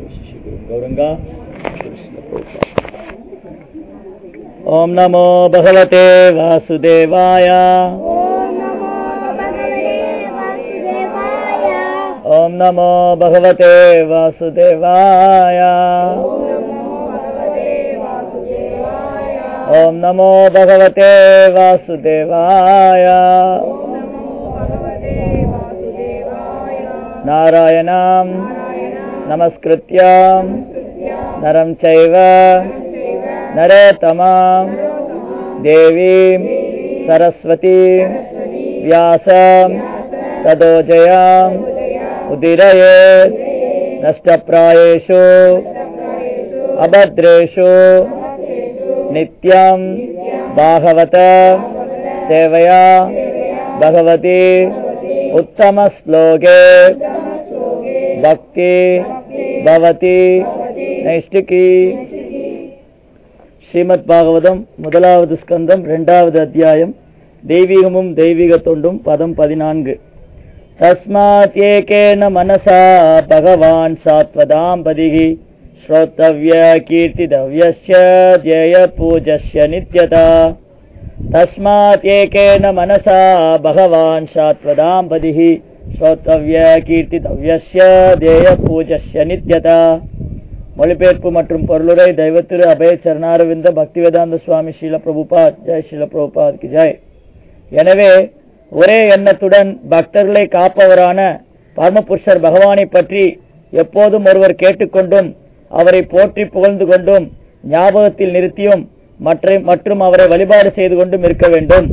श्री गुरु गौरंगा कृष्ण प्रभुपाद। ॐ नमो भगवते वासुदेवाय ॐ नमो भगवते वासुदेवाय ॐ नमो भगवते वासुदेवाय नारायणं नमस्कृत्य नरं चैव नरोत्तमां देवीं सरस्वतीं व्यासं तदोजयाम् उदिरयेत् नष्टप्रायेषु अभद्रेषु नित्यं भागवत सेवया भगवती उत्तमश्लोके भक्ति भवति நைஷ்டிகி ஸ்ரீமத் பாகவதம் முதலாவது ஸ்கந்தம் இரண்டாவது அத்தியாயம் தெய்வீகமும் தெய்வீக தொண்டும் பதம் பதினான்கு தஸ்மாத் ஏகேன மனசா பகவான் சாத்வதாம் பதிகி श्रोतव्य कीर्तितव्यस्य ध्येय पूजस्य नित्यता तस्मात् एकेन मनसा भगवान् सात्वदां पदिः श्रोतव्य कीर्तितव्यस्य ध्येய பூஜஸ்ய நித்யதா மொழிபெயர்ப்பு மற்றும் பொருளுரை தெய்வத்திரு அபய சரணாரவிந்த பக்திவேதாந்த சுவாமி ஸ்ரீல பிரபுபாத் ஜெய் ஸ்ரீல பிரபுபாத் கி ஜெய் எனவே ஒரே எண்ணத்துடன் பக்தர்களை காப்பவரான பரமபுருஷர் பகவானை பற்றி எப்போதும் ஒருவர் கேட்டுக்கொண்டும் அவரை போற்றி புகழ்ந்து கொண்டும் ஞாபகத்தில் நிறுத்தியும் மற்றும் அவரை வழிபாடு செய்து கொண்டும் இருக்க வேண்டும்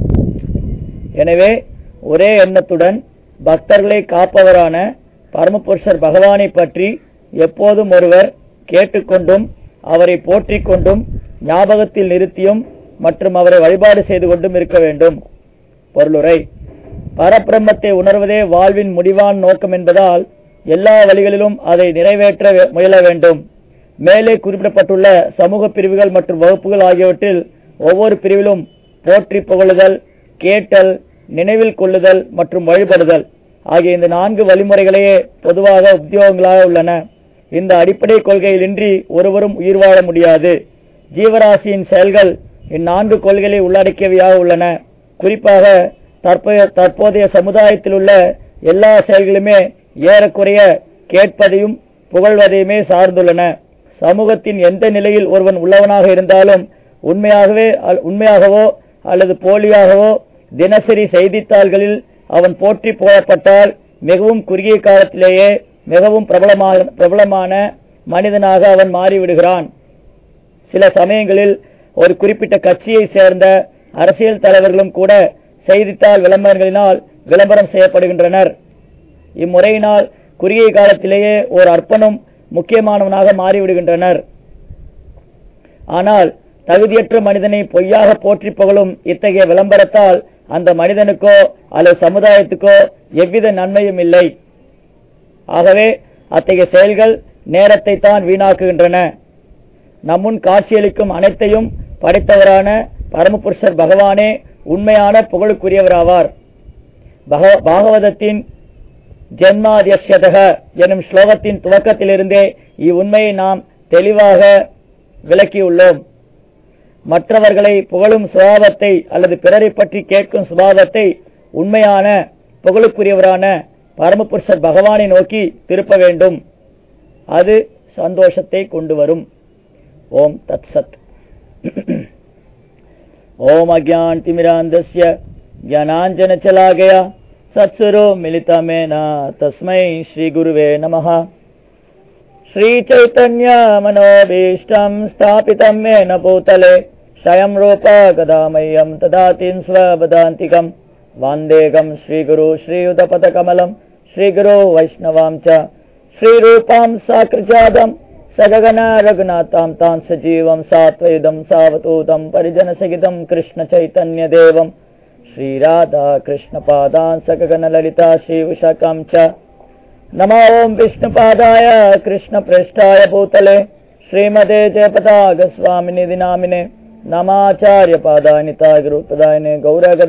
எனவே ஒரே எண்ணத்துடன் பக்தர்களை காப்பவரான பரமபுருஷர் பகவானை பற்றி எப்போதும் ஒருவர் கேட்டுக்கொண்டும் அவரை போற்றிக் கொண்டும் ஞாபகத்தில் நிறுத்தியும் மற்றும் அவரை வழிபாடு செய்து கொண்டும் இருக்க வேண்டும் பொருளுரை பரபிரம்மத்தை உணர்வதே வாழ்வின் முடிவான நோக்கம் என்பதால் எல்லா வழிகளிலும் அதை நிறைவேற்ற முயல வேண்டும் மேலே குறிப்பிடப்பட்டுள்ள சமூக பிரிவுகள் மற்றும் வகுப்புகள் ஆகியவற்றில் ஒவ்வொரு பிரிவிலும் போற்றி புகழுதல் கேட்டல் நினைவில் கொள்ளுதல் மற்றும் வழிபடுதல் ஆகிய இந்த நான்கு வழிமுறைகளையே பொதுவாக உத்தியோகங்களாக உள்ளன இந்த அடிப்படை கொள்கையிலின்றி ஒருவரும் உயிர் வாழ முடியாது ஜீவராசியின் செயல்கள் இந்நான்கு கொள்கைகளை உள்ளடக்கியவையாக உள்ளன குறிப்பாக தற்போதைய சமுதாயத்தில் உள்ள எல்லா செயல்களுமே ஏறக்குறைய கேட்பதையும் புகழ்வதையுமே சார்ந்துள்ளன சமூகத்தின் எந்த நிலையில் ஒருவன் உள்ளவனாக இருந்தாலும் உண்மையாகவே உண்மையாகவோ அல்லது போலியாகவோ தினசரி செய்தித்தாள்களில் அவன் போற்றி புகழப்பட்டால் மிகவும் குறுகிய காலத்திலேயே மிகவும் பிரபலமான பிரபலமான மனிதனாக அவன் மாறிவிடுகிறான் சில சமயங்களில் ஒரு குறிப்பிட்ட கட்சியை சேர்ந்த அரசியல் தலைவர்களும் கூட செய்தித்தாள் விளம்பரங்களினால் விளம்பரம் செய்யப்படுகின்றனர் இம்முறையினால் குறுகிய காலத்திலேயே ஒரு அர்ப்பணம் முக்கியமானவனாக மாறிவிடுகின்றனர் ஆனால் தகுதியற்ற மனிதனை பொய்யாக போற்றி புகழும் இத்தகைய விளம்பரத்தால் அந்த மனிதனுக்கோ அல்லது சமுதாயத்துக்கோ எவ்வித நன்மையும் இல்லை ஆகவே அத்தகைய செயல்கள் நேரத்தை தான் வீணாக்குகின்றன நம்முன் காட்சியளிக்கும் அனைத்தையும் படைத்தவரான பரமபுருஷர் பகவானே உண்மையான புகழுக்குரியவராவார் பாகவதத்தின் ஜென்மாதியசதக எனும் ஸ்லோகத்தின் துவக்கத்திலிருந்தே இவ்வுண்மையை நாம் தெளிவாக விளக்கியுள்ளோம் மற்றவர்களை புகழும் சுபாவத்தை அல்லது பிறரை பற்றி கேட்கும் சுபாவத்தை உண்மையான புகழுக்குரியவரான பரமபுருஷர் பகவானை நோக்கி திருப்ப வேண்டும் அது சந்தோஷத்தை கொண்டு வரும் ஓம் தத் சத் ஓம் அஜான் திமிராந்தஸ்ய ஜனாஞ்சன चला गया सत्सुरो मिलितमेन तस्मै श्रीगुरुवे नमः श्रीचैतन्य मनोभीष्टम् स्थापितम् येन भूतले स्वयं रूप गदामह्यम् तदातिम् स्वपदान्तिकम् वान्देकम् श्रीगुरु श्रीयुतपदकमलम् श्रीगुरो वैष्णवाम् च श्रीरूपाम् साकृजादम् सगगन रघुनाथाम् तान् सजीवम् सात्वयुधम् सावतूतम् परिजनसहितम् कृष्णचैतन्यदेवम् श्रीराधा कृष्णपादान् सकगणललिता श्रीविशाखां च नमो ॐ विष्णुपादाय कृष्णप्रेष्ठाय भूतले श्रीमते जयपतागस्वामिनिधि नामिने नमाचार्यपादाय नितागुरुपदायिने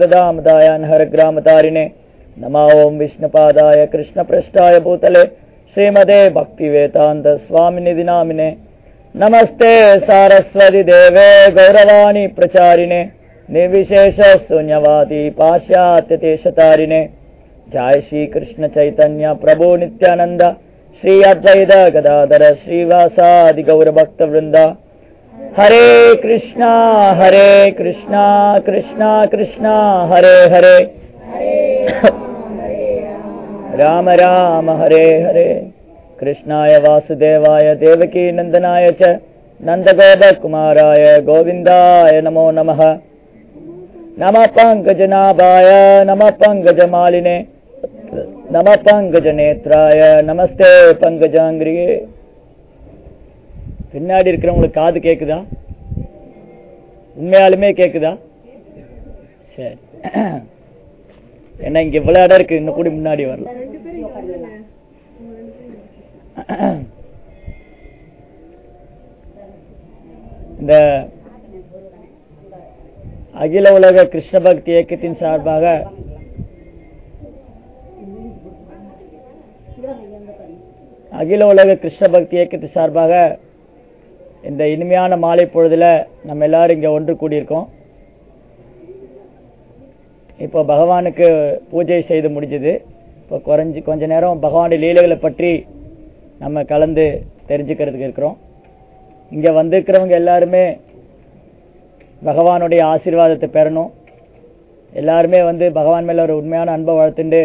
गौरगददामदायान् हरग्रामतारिणे नमो ॐ विष्णुपादाय कृष्णप्रेष्ठाय भूतले श्रीमते भक्तिवेदान्त स्वामिनिधि नामिने नमस्ते सारस्वति देवे गौरवाणी प्रचारिणे निर्विशेष शून्यवादी पाश्चात्यदेशतारिणे जय श्री कृष्ण चैतन्य प्रभु नित्यानंद श्री अद्वैत गदाधर श्रीवासादि गौर भक्त वृंद हरे कृष्णा हरे कृष्णा कृष्णा कृष्णा हरे हरे राम राम हरे हरे कृष्णाय वासुदेवाय देवकी नन्दनाय च नन्दगोपकुमाराय गोविन्दाय नमो नमः नमः पङ्कजनाभाय नमः पङ्कजमालिने नमः पङ्कजनेत्राय நமஸ்தே பங்கஜாங்கிரியே பின்னாடி இருக்கிறவங்களுக்கு காது கேக்குதா உண்மையாலுமே கேக்குதா சரி ஏன்னா இங்க இவ்வளவு இடம் இருக்கு இன்னும் கூட முன்னாடி வரல இந்த அகில உலக கிருஷ்ண பக்தி இயக்கத்தின் சார்பாக அகில உலக கிருஷ்ண பக்தி இயக்கத்தின் சார்பாக இந்த இனிமையான மாலை பொழுதுல நம்ம எல்லாரும் இங்க ஒன்று கூடியிருக்கோம் இப்போ பகவானுக்கு பூஜை செய்து முடிஞ்சது இப்போ குறைஞ்சி கொஞ்ச நேரம் பகவானுடைய லீலைகளை பற்றி நம்ம கலந்து தெரிஞ்சுக்கிறதுக்கு இருக்கிறோம் இங்க வந்திருக்கிறவங்க எல்லாருமே பகவானுடைய ஆசீர்வாதத்தை பெறணும் எல்லாருமே வந்து பகவான் மேல ஒரு உண்மையான அன்பை வளர்த்துண்டு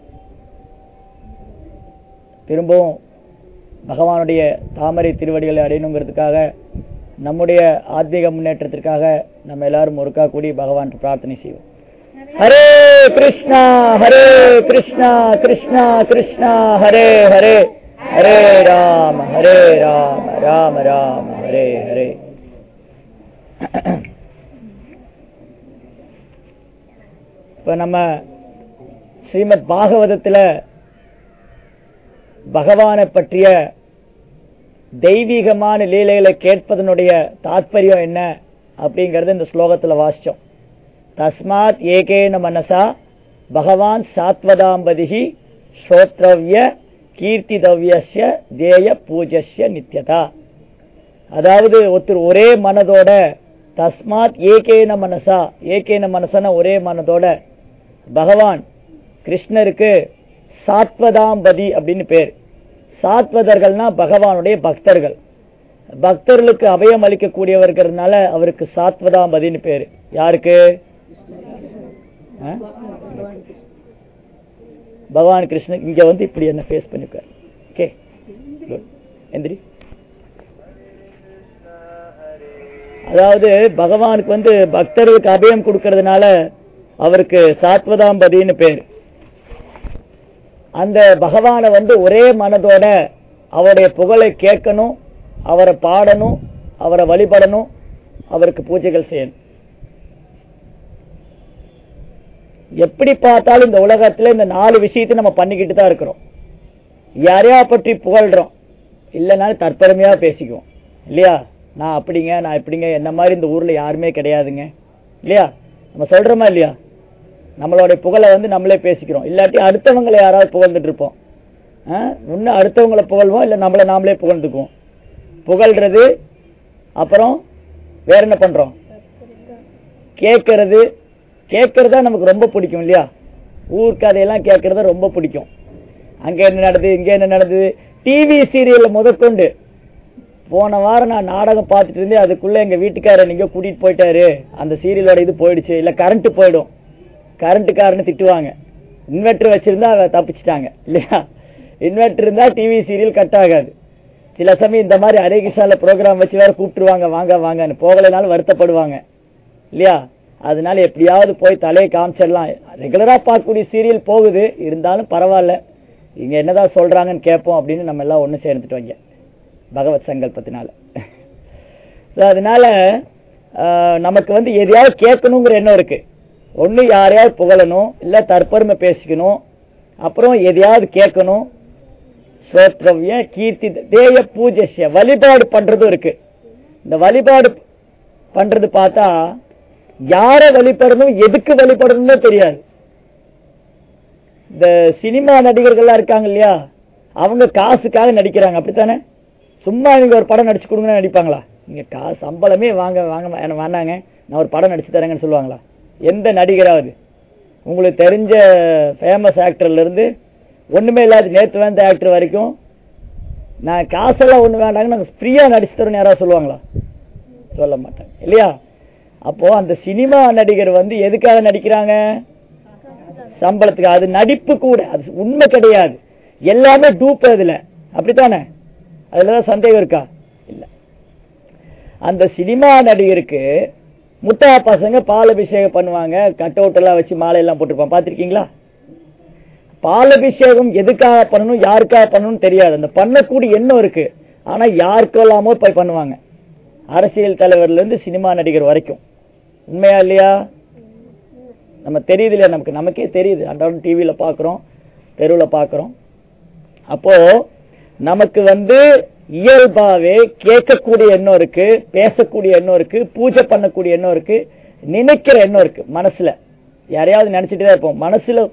திரும்பவும் பகவானுடைய தாமரை திருவடிகளை அடையணுங்கிறதுக்காக நம்முடைய ஆத்மீக முன்னேற்றத்திற்காக நம்ம எல்லாரும் ஒருக்கா கூடி பகவான் பிரார்த்தனை செய்வோம் ஹரே கிருஷ்ணா ஹரே கிருஷ்ணா கிருஷ்ணா கிருஷ்ணா ஹரே ஹரே ஹரே ராம ஹரே ராம ராம ராம ஹரே ஹரே இப்ப நம்ம ஸ்ரீமத் பாகவதத்துல பகவானை பற்றிய தெய்வீகமான லீலைகளை கேட்பதனுடைய தாத்பரியம் என்ன அப்படிங்கறது இந்த ஸ்லோகத்துல வாசிச்சோம் தஸ்மாத் ஏகேன மனசா பகவான் சாத்வதாம்பதிகி ஸ்ரோத்ரவ்ய கீர்த்திதவ்யஸ்ய தேய பூஜஸ்ய நித்யதா அதாவது ஒருத்தர் ஒரே மனதோட தஸ்மாத் ஏகேன மனசா ஏகேன மனசன ஒரே மனதோட பகவான் கிருஷ்ணருக்கு சாத்வதாம்பதி அப்படின்னு பேர் சாத்வதர்கள்னா பகவானுடைய பக்தர்கள் பக்தர்களுக்கு அபயம் அளிக்கக்கூடியவர்கள்னால அவருக்கு சாத்வதாம்பதின்னு பேரு யாருக்கு பகவான் கிருஷ்ணன் இங்க வந்து இப்படி என்ன ஃபேஸ் பண்ணிருக்காரு ஓகே எந்திரி அதாவது பகவானுக்கு வந்து பக்தர்களுக்கு அபயம் கொடுக்கறதுனால அவருக்கு சாத்வதாம்பதின்னு பேர் அந்த பகவானை வந்து ஒரே மனதோட அவருடைய புகழை கேட்கணும் அவரை பாடணும் அவரை வழிபடணும் அவருக்கு பூஜைகள் செய்யணும் எப்படி பார்த்தாலும் இந்த உலகத்துல இந்த நாலு விஷயத்தை நம்ம பண்ணிக்கிட்டு தான் இருக்கிறோம் யாரையா பற்றி புகழ்றோம் இல்லைனாலும் தற்பெருமையா பேசிக்குவோம் இல்லையா நான் அப்படிங்க நான் இப்படிங்க என்ன மாதிரி இந்த ஊர்ல யாருமே கிடையாதுங்க இல்லையா நம்ம சொல்றோமா இல்லையா நம்மளுடைய புகழை வந்து நம்மளே பேசிக்கிறோம் இல்லாட்டி அடுத்தவங்களை யாராவது புகழ்ந்துட்டு இருப்போம் இன்னும் அடுத்தவங்களை புகழ்வோம் இல்ல நம்மள நாமளே புகழ்ந்துக்குவோம் புகழ்றது அப்புறம் வேற என்ன பண்றோம் கேட்கறது கேட்கறதா நமக்கு ரொம்ப பிடிக்கும் இல்லையா ஊர் கதையெல்லாம் கேட்கறத ரொம்ப பிடிக்கும் அங்க என்ன நடந்தது இங்க என்ன நடந்தது டிவி சீரியல்ல முதற்கொண்டு போன வாரம் நான் நாடகம் பார்த்துட்டு இருந்தேன் அதுக்குள்ள எங்க வீட்டுக்காரர் நீங்க கூட்டிட்டு போயிட்டாரு அந்த சீரியலோட இது போயிடுச்சு இல்ல கரண்ட் போயிடும் கரண்ட்டுக்காரன்னு திட்டுவாங்க இன்வெர்டர் வச்சிருந்தா தப்பிச்சிட்டாங்க இல்லையா இன்வெர்டர் இருந்தா டிவி சீரியல் கட் ஆகாது சில சமயம் இந்த மாதிரி ஹரே கிருஷ்ணால ப்ரோக்ராம் வச்சு வேற கூப்பிட்டுருவாங்க வாங்க வாங்கன்னு போகலைனாலும் வருத்தப்படுவாங்க இல்லையா அதனால எப்படியாவது போய் தலையை காமிச்சிடலாம் ரெகுலரா பார்க்கக்கூடிய சீரியல் போகுது இருந்தாலும் பரவாயில்ல இங்க என்னதான் சொல்றாங்கன்னு கேட்போம் அப்படின்னு நம்ம எல்லாம் ஒண்ணு சேர்ந்துட்டு வைங்க பகவத் சங்கல்பத்தினால அதனால நமக்கு வந்து எதையாவது கேட்கணுங்கிற எண்ணம் இருக்கு ஒண்ணு யாரையாவது புகழணும் இல்ல தற்பெருமை பேசிக்கணும் அப்புறம் எதையாவது கேட்கணும் ஸ்ரோத்ரவ்ய கீர்த்தி தேய பூஜஸ்ய வழிபாடு பண்றதும் இருக்கு இந்த வழிபாடு பண்றது பார்த்தா யார வழிபடணும் எதுக்கு வழிபடணும்னு தெரியாது இந்த சினிமா நடிகர்கள்லாம் இருக்காங்க இல்லையா அவங்க காசுக்காக நடிக்கிறாங்க அப்படித்தானே சும்மா இவங்க ஒரு படம் நடிச்சு கொடுங்கன்னு நடிப்பாங்களா நீங்க காசு சம்பளமே வாங்க வாங்க எனக்கு வேணாங்க நான் ஒரு படம் நடிச்சு தரேங்கன்னு சொல்லுவாங்களா எந்த நடிகராவது உங்களுக்கு தெரிஞ்ச ஃபேமஸ் ஆக்டர்ல இருந்து ஒண்ணுமே இல்லாத நேத்து வந்த ஆக்டர் வரைக்கும் நான் காசெல்லாம் ஒண்ணு வேண்டாங்க நாங்க ஃப்ரீயா நடிச்சு தரோம்னு யாராவது சொல்லுவாங்களா சொல்ல மாட்டாங்க இல்லையா அப்போ அந்த சினிமா நடிகர் வந்து எதுக்காக நடிக்கிறாங்க சம்பளத்துக்கு அது நடிப்பு கூட அது உண்மை கிடையாது எல்லாமே டூப் அதுல அப்படித்தானே அதுலதான் சந்தேகம் இருக்கா இல்ல அந்த சினிமா நடிகருக்கு முட்டா பசங்க பால் அபிஷேகம் பண்ணுவாங்க கட் அவுட் எல்லாம் வச்சு மாலை எல்லாம் போட்டிருப்பான் பாத்திருக்கீங்களா பால் அபிஷேகம் எதுக்காக பண்ணணும் யாருக்காக பண்ணணும்னு தெரியாது அந்த பண்ணக்கூடிய எண்ணம் இருக்கு ஆனா யாருக்கெல்லாமோ போய் பண்ணுவாங்க அரசியல் தலைவர்ல இருந்து சினிமா நடிகர் வரைக்கும் உண்மையா இல்லையா நம்ம தெரியுது இல்லையா நமக்கு நமக்கே தெரியுது அன்றாடம் டிவியில பாக்குறோம் தெருவுல பாக்குறோம் அப்போ நமக்கு வந்து இயல்பாவே கேட்கக்கூடிய எண்ணம் இருக்கு பேசக்கூடிய எண்ணம் இருக்கு பூஜை பண்ணக்கூடிய எண்ணம் இருக்கு நினைக்கிற எண்ணம் இருக்கு மனசுல யாரையாவது நினைச்சிட்டு தான் இருப்போம் மனசுல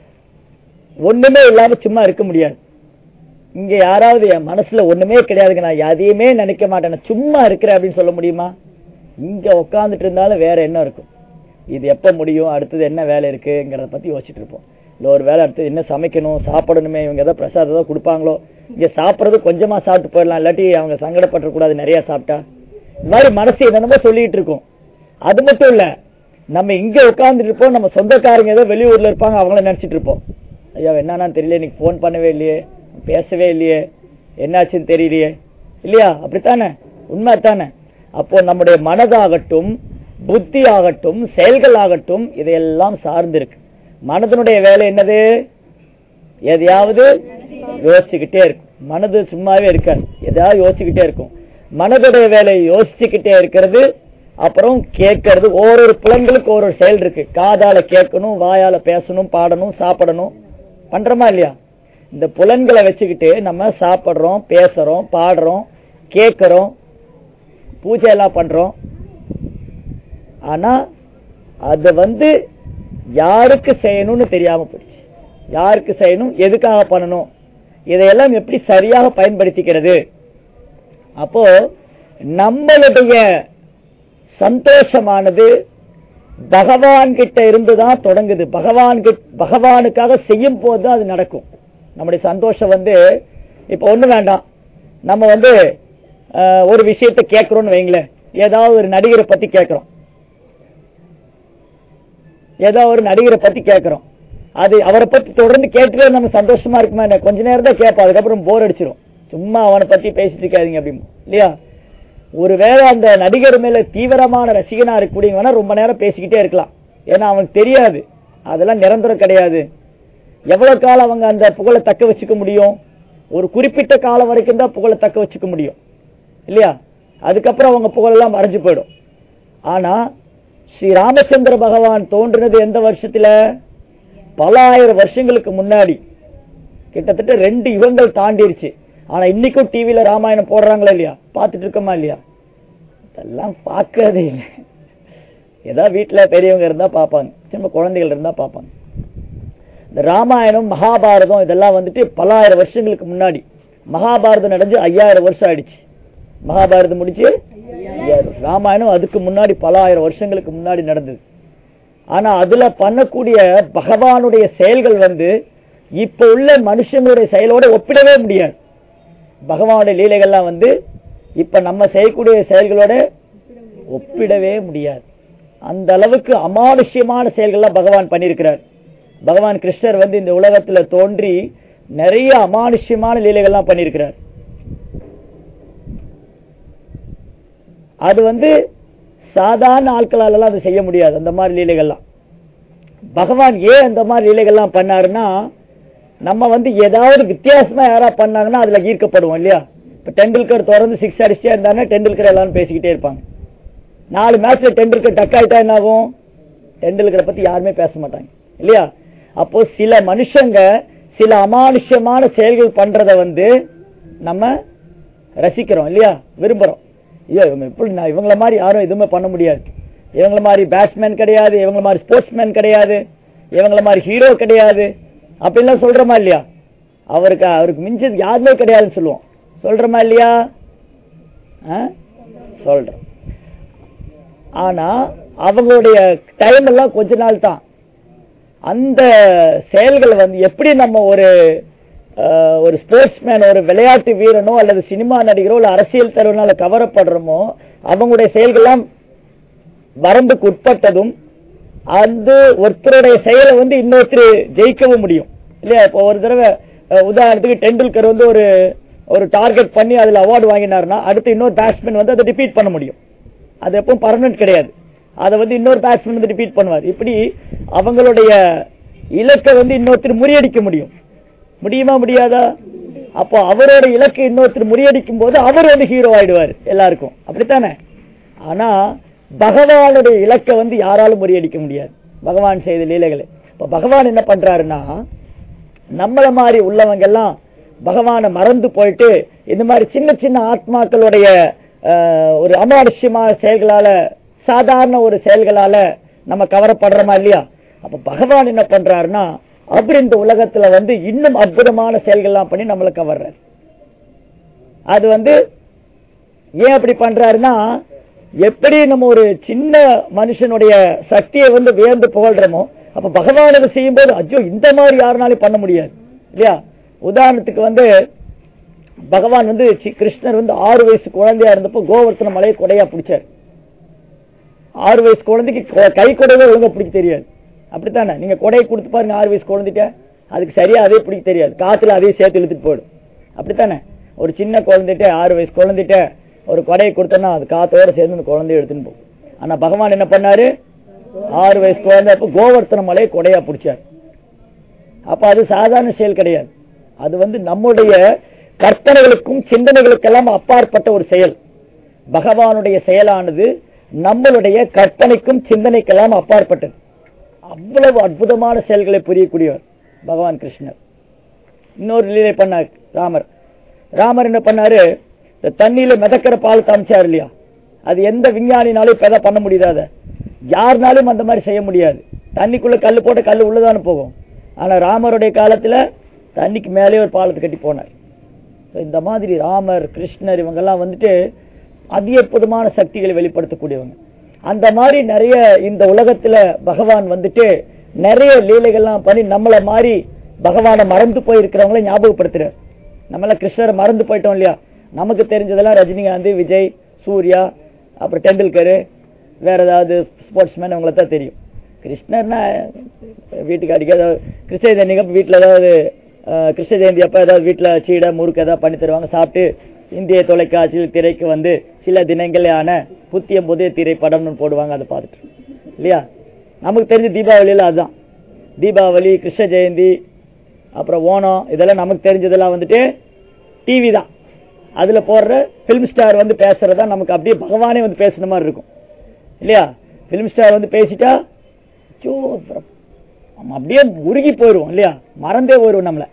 ஒண்ணுமே இல்லாம சும்மா இருக்க முடியாது இங்க யாராவது என் மனசுல ஒண்ணுமே கிடையாதுங்க நான் எதையுமே நினைக்க மாட்டேன் நான் சும்மா இருக்கிறேன் அப்படின்னு சொல்ல முடியுமா இங்க உட்காந்துட்டு இருந்தாலும் வேற என்ன இருக்கும் இது எப்ப முடியும் அடுத்தது என்ன வேலை இருக்குங்கிறத பத்தி யோசிச்சுட்டு இருப்போம் இல்ல ஒரு வேலை அடுத்தது என்ன சமைக்கணும் சாப்பிடணுமே இவங்க ஏதாவது பிரசாதம் ஏதாவது கொடுப்பாங்களோ இங்க சாப்பிடுறது கொஞ்சமா சாப்பிட்டு போயிடலாம் இல்லாட்டி அவங்க சங்கடப்பட்டுற கூடாது நிறைய சாப்பிட்டா இந்த மாதிரி மனசு என்னென்னமோ சொல்லிட்டு இருக்கும் அது மட்டும் இல்ல நம்ம இங்க உட்கார்ந்துட்டு இருப்போம் நம்ம சொந்தக்காரங்க ஏதோ வெளியூர்ல இருப்பாங்க அவங்கள நினைச்சிட்டு இருப்போம் ஐயா என்னன்னு தெரியல இன்னைக்கு ஃபோன் பண்ணவே இல்லையே பேசவே இல்லையே என்னாச்சுன்னு தெரியலையே இல்லையா அப்படித்தானே உண்மை தானே அப்போ நம்முடைய மனதாகட்டும் புத்தி ஆகட்டும் செயல்கள் ஆகட்டும் இதையெல்லாம் சார்ந்து இருக்கு மனதனுடைய வேலை என்னது எதையாவது யோசிச்சுக்கிட்டே இருக்கும் மனது சும்மாவே இருக்காது எதையாவது யோசிச்சுக்கிட்டே இருக்கும் மனதுடைய வேலையை யோசிச்சுக்கிட்டே இருக்கிறது அப்புறம் கேட்கறது ஒவ்வொரு புலன்களுக்கு ஒரு செயல் இருக்கு காதால கேட்கணும் வாயால பேசணும் பாடணும் சாப்பிடணும் பண்றோமா இல்லையா இந்த புலன்களை வச்சுக்கிட்டு நம்ம சாப்பிடுறோம் பேசுறோம் பாடுறோம் கேட்கறோம் பூஜை எல்லாம் பண்றோம் ஆனா அது வந்து யாருக்கு செய்யணும்னு தெரியாம போயிடுச்சு யாருக்கு செய்யணும் எதுக்காக பண்ணணும் இதையெல்லாம் எப்படி சரியாக பயன்படுத்திக்கிறது அப்போ நம்மளுடைய சந்தோஷமானது பகவான் கிட்ட இருந்துதான் தொடங்குது பகவான் பகவானுக்காக செய்யும் போது அது நடக்கும் நம்முடைய சந்தோஷம் வந்து இப்ப ஒண்ணு வேண்டாம் நம்ம வந்து அஹ், ஒரு விஷயத்தை கேட்கிறோம்னு வைங்களேன் ஏதாவது ஒரு நடிகரை பத்தி கேட்கிறோம் ஏதோ ஒரு நடிகரை பத்தி கேட்கிறோம் அது அவரை பத்தி தொடர்ந்து கேட்டுட்டே நம்ம சந்தோஷமா இருக்குமா என்ன கொஞ்ச நேரம் தான் கேட்போம் அதுக்கப்புறம் போர் அடிச்சிடும் சும்மா அவனை பத்தி பேசிட்டு இருக்காதீங்க அப்படின்னு இல்லையா ஒருவேளை அந்த நடிகர் மேல தீவிரமான ரசிகனா இருக்கக்கூடியவனா ரொம்ப நேரம் பேசிக்கிட்டே இருக்கலாம் ஏன்னா அவனுக்கு தெரியாது அதெல்லாம் நிரந்தரம் கிடையாது எவ்வளவு காலம் அவங்க அந்த புகழை தக்க வச்சுக்க முடியும் ஒரு குறிப்பிட்ட காலம் வரைக்கும் தான் புகழை தக்க வச்சுக்க முடியும் இல்லையா அதுக்கப்புறம் அவங்க புகழெல்லாம் மறைஞ்சு போயிடும் ஆனா ஸ்ரீ ராமச்சந்திர பகவான் தோன்றினது எந்த வருஷத்துல பல ஆயிரம் வருஷங்களுக்கு முன்னாடி கிட்டத்தட்ட ரெண்டு யுகங்கள் தாண்டிருச்சு ஆனா இன்னைக்கும் டிவில ராமாயணம் போடுறாங்களா இல்லையா பார்த்துட்டு இருக்கோமா இல்லையா இதெல்லாம் பார்க்கறதே இல்லை ஏதாவது வீட்டுல பெரியவங்க இருந்தா பார்ப்பாங்க சின்ன குழந்தைகள் இருந்தா பார்ப்பாங்க இந்த ராமாயணம் மகாபாரதம் இதெல்லாம் வந்துட்டு பல ஆயிரம் வருஷங்களுக்கு முன்னாடி மகாபாரதம் நடந்து ஐயாயிரம் வருஷம் ஆயிடுச்சு மகாபாரதம் முடிச்சு ஐயாயிரம். ராமாயணம் அதுக்கு முன்னாடி பல ஆயிரம் வருஷங்களுக்கு முன்னாடி நடந்தது ஆனா அதுல பண்ணக்கூடிய பகவானுடைய செயல்கள் வந்து இப்ப உள்ள மனுஷங்களுடைய செயலோட ஒப்பிடவே முடியாது பகவானுடைய லீலைகள்லாம் வந்து இப்ப நம்ம செய்யக்கூடிய செயல்களோட ஒப்பிடவே முடியாது அந்த அளவுக்கு அமானுஷ்யமான செயல்கள்லாம் பகவான் பண்ணியிருக்கிறார் பகவான் கிருஷ்ணர் வந்து இந்த உலகத்துல தோன்றி நிறைய அமானுஷ்யமான லீலைகள்லாம் பண்ணியிருக்கிறார் அது வந்து சாதாரண ஆட்களாலலாம் அது செய்ய முடியாது அந்த மாதிரி லீலைகள்லாம் பகவான் ஏன் அந்த மாதிரி லீலைகள்லாம் பண்ணாருன்னா நம்ம வந்து ஏதாவது வித்தியாசமா யாரா பண்ணாங்கன்னா அதுல ஈர்க்கப்படுவோம் இல்லையா இப்ப டெண்டுல்கர் தொடர்ந்து சிக்ஸ் அடிச்சுட்டே இருந்தாங்கன்னா டெண்டுல்கர் எல்லாரும் பேசிக்கிட்டே இருப்பாங்க நாலு மேட்ச்ல டெண்டுல்கர் டக் ஆயிட்டா என்ன ஆகும் டெண்டுல்கரை பத்தி யாருமே பேச மாட்டாங்க இல்லையா அப்போ சில மனுஷங்க சில அமானுஷ்யமான செயல்கள் பண்றத வந்து நம்ம ரசிக்கிறோம் இல்லையா விரும்புறோம் ஐயோ இவங்க இப்படி நான் இவங்கள மாதிரி யாரும் எதுவுமே பண்ண முடியாது இவங்கள மாதிரி பேட்ஸ்மேன் கிடையாது இவங்கள மாதிரி ஸ்போர்ட்ஸ்மேன் கிடையாது இவங்கள மாதிரி ஹீரோ கிடையாது அப்படின்லாம் சொல்றோமா இல்லையா அவருக்கு அவருக்கு மிஞ்சது யாருமே கிடையாதுன்னு சொல்லுவோம் சொல்றோமா இல்லையா ஆ? சொல்றோம் ஆனா அவங்களுடைய டைம் எல்லாம் கொஞ்ச நாள் தான் அந்த செயல்கள் வந்து எப்படி நம்ம ஒரு அஹ், ஒரு ஸ்போர்ட்ஸ்மேன் ஒரு விளையாட்டு வீரனோ அல்லது சினிமா நடிகரோ இல்ல அரசியல் தலைவனால கவரப்படுறோமோ அவங்களுடைய செயல்கள்லாம் வரம்புக்கு உட்பட்டதும் அந்த ஒருத்தருடைய செயலை வந்து இன்னொருத்தர் ஜெயிக்கவும் முடியும் இல்லையா இப்போ ஒரு தடவை அஹ், உதாரணத்துக்கு டெண்டுல்கர் வந்து ஒரு ஒரு டார்கெட் பண்ணி அதுல அவார்டு வாங்கினாருன்னா அடுத்து இன்னொரு பேட்ஸ்மேன் வந்து அதை ரிப்பீட் பண்ண முடியும் அது எப்பவும் பர்மனன்ட் கிடையாது அதை வந்து இன்னொரு பேட்ஸ்மேன் வந்து ரிப்பீட் பண்ணுவார் இப்படி அவங்களுடைய இலக்கை வந்து இன்னொருத்தர் முறியடிக்க முடியும் முடியுமா முடியாதா அப்போ அவரோட இலக்கை இன்னொருத்தர் முறியடிக்கும் போது அவர் வந்து ஹீரோ ஆயிடுவார் எல்லாருக்கும் அப்படித்தானே ஆனா பகவானுடைய இலக்கை வந்து யாராலும் முறியடிக்க முடியாது பகவான் செய்த லீலைகளை இப்ப பகவான் என்ன பண்றாருன்னா நம்மள மாதிரி உள்ளவங்க எல்லாம் பகவானை மறந்து போயிட்டு இந்த மாதிரி சின்ன சின்ன ஆத்மாக்களுடைய அஹ், ஒரு அமானுஷ்யமான செயல்களால சாதாரண ஒரு செயல்களால நம்ம கவரப்படுறோமா இல்லையா அப்ப பகவான் என்ன பண்றாருன்னா அப்படி இந்த உலகத்துல வந்து இன்னும் அற்புதமான செயல்கள்லாம் பண்ணி நம்மளை கவர்றாரு அது வந்து ஏன் அப்படி பண்றாருன்னா எப்படி நம்ம ஒரு சின்ன மனுஷனுடைய சக்தியை வந்து வியந்து புகழ்றோமோ அப்ப பகவான் அதை செய்யும்போது ஐயோ இந்த மாதிரி யாருனாலும் பண்ண முடியாது இல்லையா உதாரணத்துக்கு வந்து பகவான் வந்து சி- கிருஷ்ணர் வந்து ஆறு வயசு குழந்தையா இருந்தப்போ கோவர்த்தன மலையை கொடையா பிடிச்சார் ஆறு வயசு குழந்தைக்கு கொ- கை கொடையே ஒழுங்கா பிடிக்க தெரியாது அப்படித்தானே நீங்க கொடையை கொடுத்து பாருங்க ஆறு வயசு குழந்தைட்ட அதுக்கு சரியா அதே பிடிக்க தெரியாது காத்துல அதே சேர்த்து இழுத்துட்டு போயிடும் அப்படித்தானே ஒரு சின்ன குழந்தைட்ட ஆறு வயசு குழந்தைட்ட ஒரு கொடையை கொடுத்தோன்னா அது காத்தோட சேர்ந்து அந்த குழந்தைய எடுத்துன்னு போகும் ஆனா பகவான் என்ன பண்ணாரு ஆறு வயசு குழந்தை அப்ப கோவர்த்தன மலையை கொடையா பிடிச்சார் அப்ப அது சாதாரண செயல் கிடையாது அது வந்து நம்முடைய கற்பனைகளுக்கும் சிந்தனைகளுக்கெல்லாம் அப்பாற்பட்ட ஒரு செயல் பகவானுடைய செயலானது நம்மளுடைய கற்பனைக்கும் சிந்தனைக்கெல்லாம் அப்பாற்பட்டது அவ்வளவு அற்புதமான செயல்களை புரியக்கூடியவர் பகவான் கிருஷ்ணர் இன்னொரு லீலை பண்ணார் ராமர் ராமர் என்ன பண்ணாரு இந்த தண்ணியில மிதக்கிற பால் காமிச்சார் இல்லையா அது எந்த விஞ்ஞானினாலும் இப்ப எதாவது பண்ண முடியாத யாருனாலும் அந்த மாதிரி செய்ய முடியாது தண்ணிக்குள்ள கல்லு போட்டு கல்லு உள்ளதானே போகும் ஆனா ராமருடைய காலத்துல தண்ணிக்கு மேலே ஒரு பாலத்தை கட்டி போனார் So, இந்த மாதிரி ராமர் கிருஷ்ணர் இவங்கெல்லாம் வந்துட்டு அதி அற்புதமான சக்திகளை வெளிப்படுத்தக்கூடியவங்க அந்த மாதிரி நிறைய இந்த உலகத்துல பகவான் வந்துட்டு நிறைய லீலைகள்லாம் பண்ணி நம்மள மாதிரி பகவானை மறந்து போயிருக்கிறவங்கள ஞாபகப்படுத்துறார் நம்மள கிருஷ்ணரை மறந்து போயிட்டோம் இல்லையா நமக்கு தெரிஞ்சதெல்லாம் ரஜினிகாந்த் விஜய் சூர்யா அப்புறம் டெண்டுல்கர் வேற ஏதாவது ஸ்போர்ட்ஸ்மேன் அவங்கள தான் தெரியும் கிருஷ்ணர்னா வீட்டுக்கு அடிக்காத கிருஷ்ண ஜெயந்தி அப்ப வீட்டுல ஏதாவது அஹ், கிருஷ்ண ஜெயந்தி அப்ப ஏதாவது வீட்டுல சீடை முறுக்கு ஏதாவது பண்ணி தருவாங்க சாப்பிட்டு இந்திய தொலைக்காட்சியில் திரைக்கு வந்து சில தினங்களான புத்திய புதிய திரைப்படம்னு போடுவாங்க அதை பார்த்துட்டு இல்லையா நமக்கு தெரிஞ்ச தீபாவளியில அதுதான் தீபாவளி கிருஷ்ண ஜெயந்தி அப்புறம் ஓணம் இதெல்லாம் நமக்கு தெரிஞ்சதெல்லாம் வந்துட்டு டிவி தான் அதுல போடுற பிலிம் ஸ்டார் வந்து பேசுறதா நமக்கு அப்படியே பகவானே வந்து பேசுன மாதிரி இருக்கும் இல்லையா பிலிம் ஸ்டார் வந்து பேசிட்டா ஐயோ, அப்புறம் நம்ம அப்படியே உருகி போயிடுவோம் இல்லையா மறந்தே போயிடுவோம் நம்மள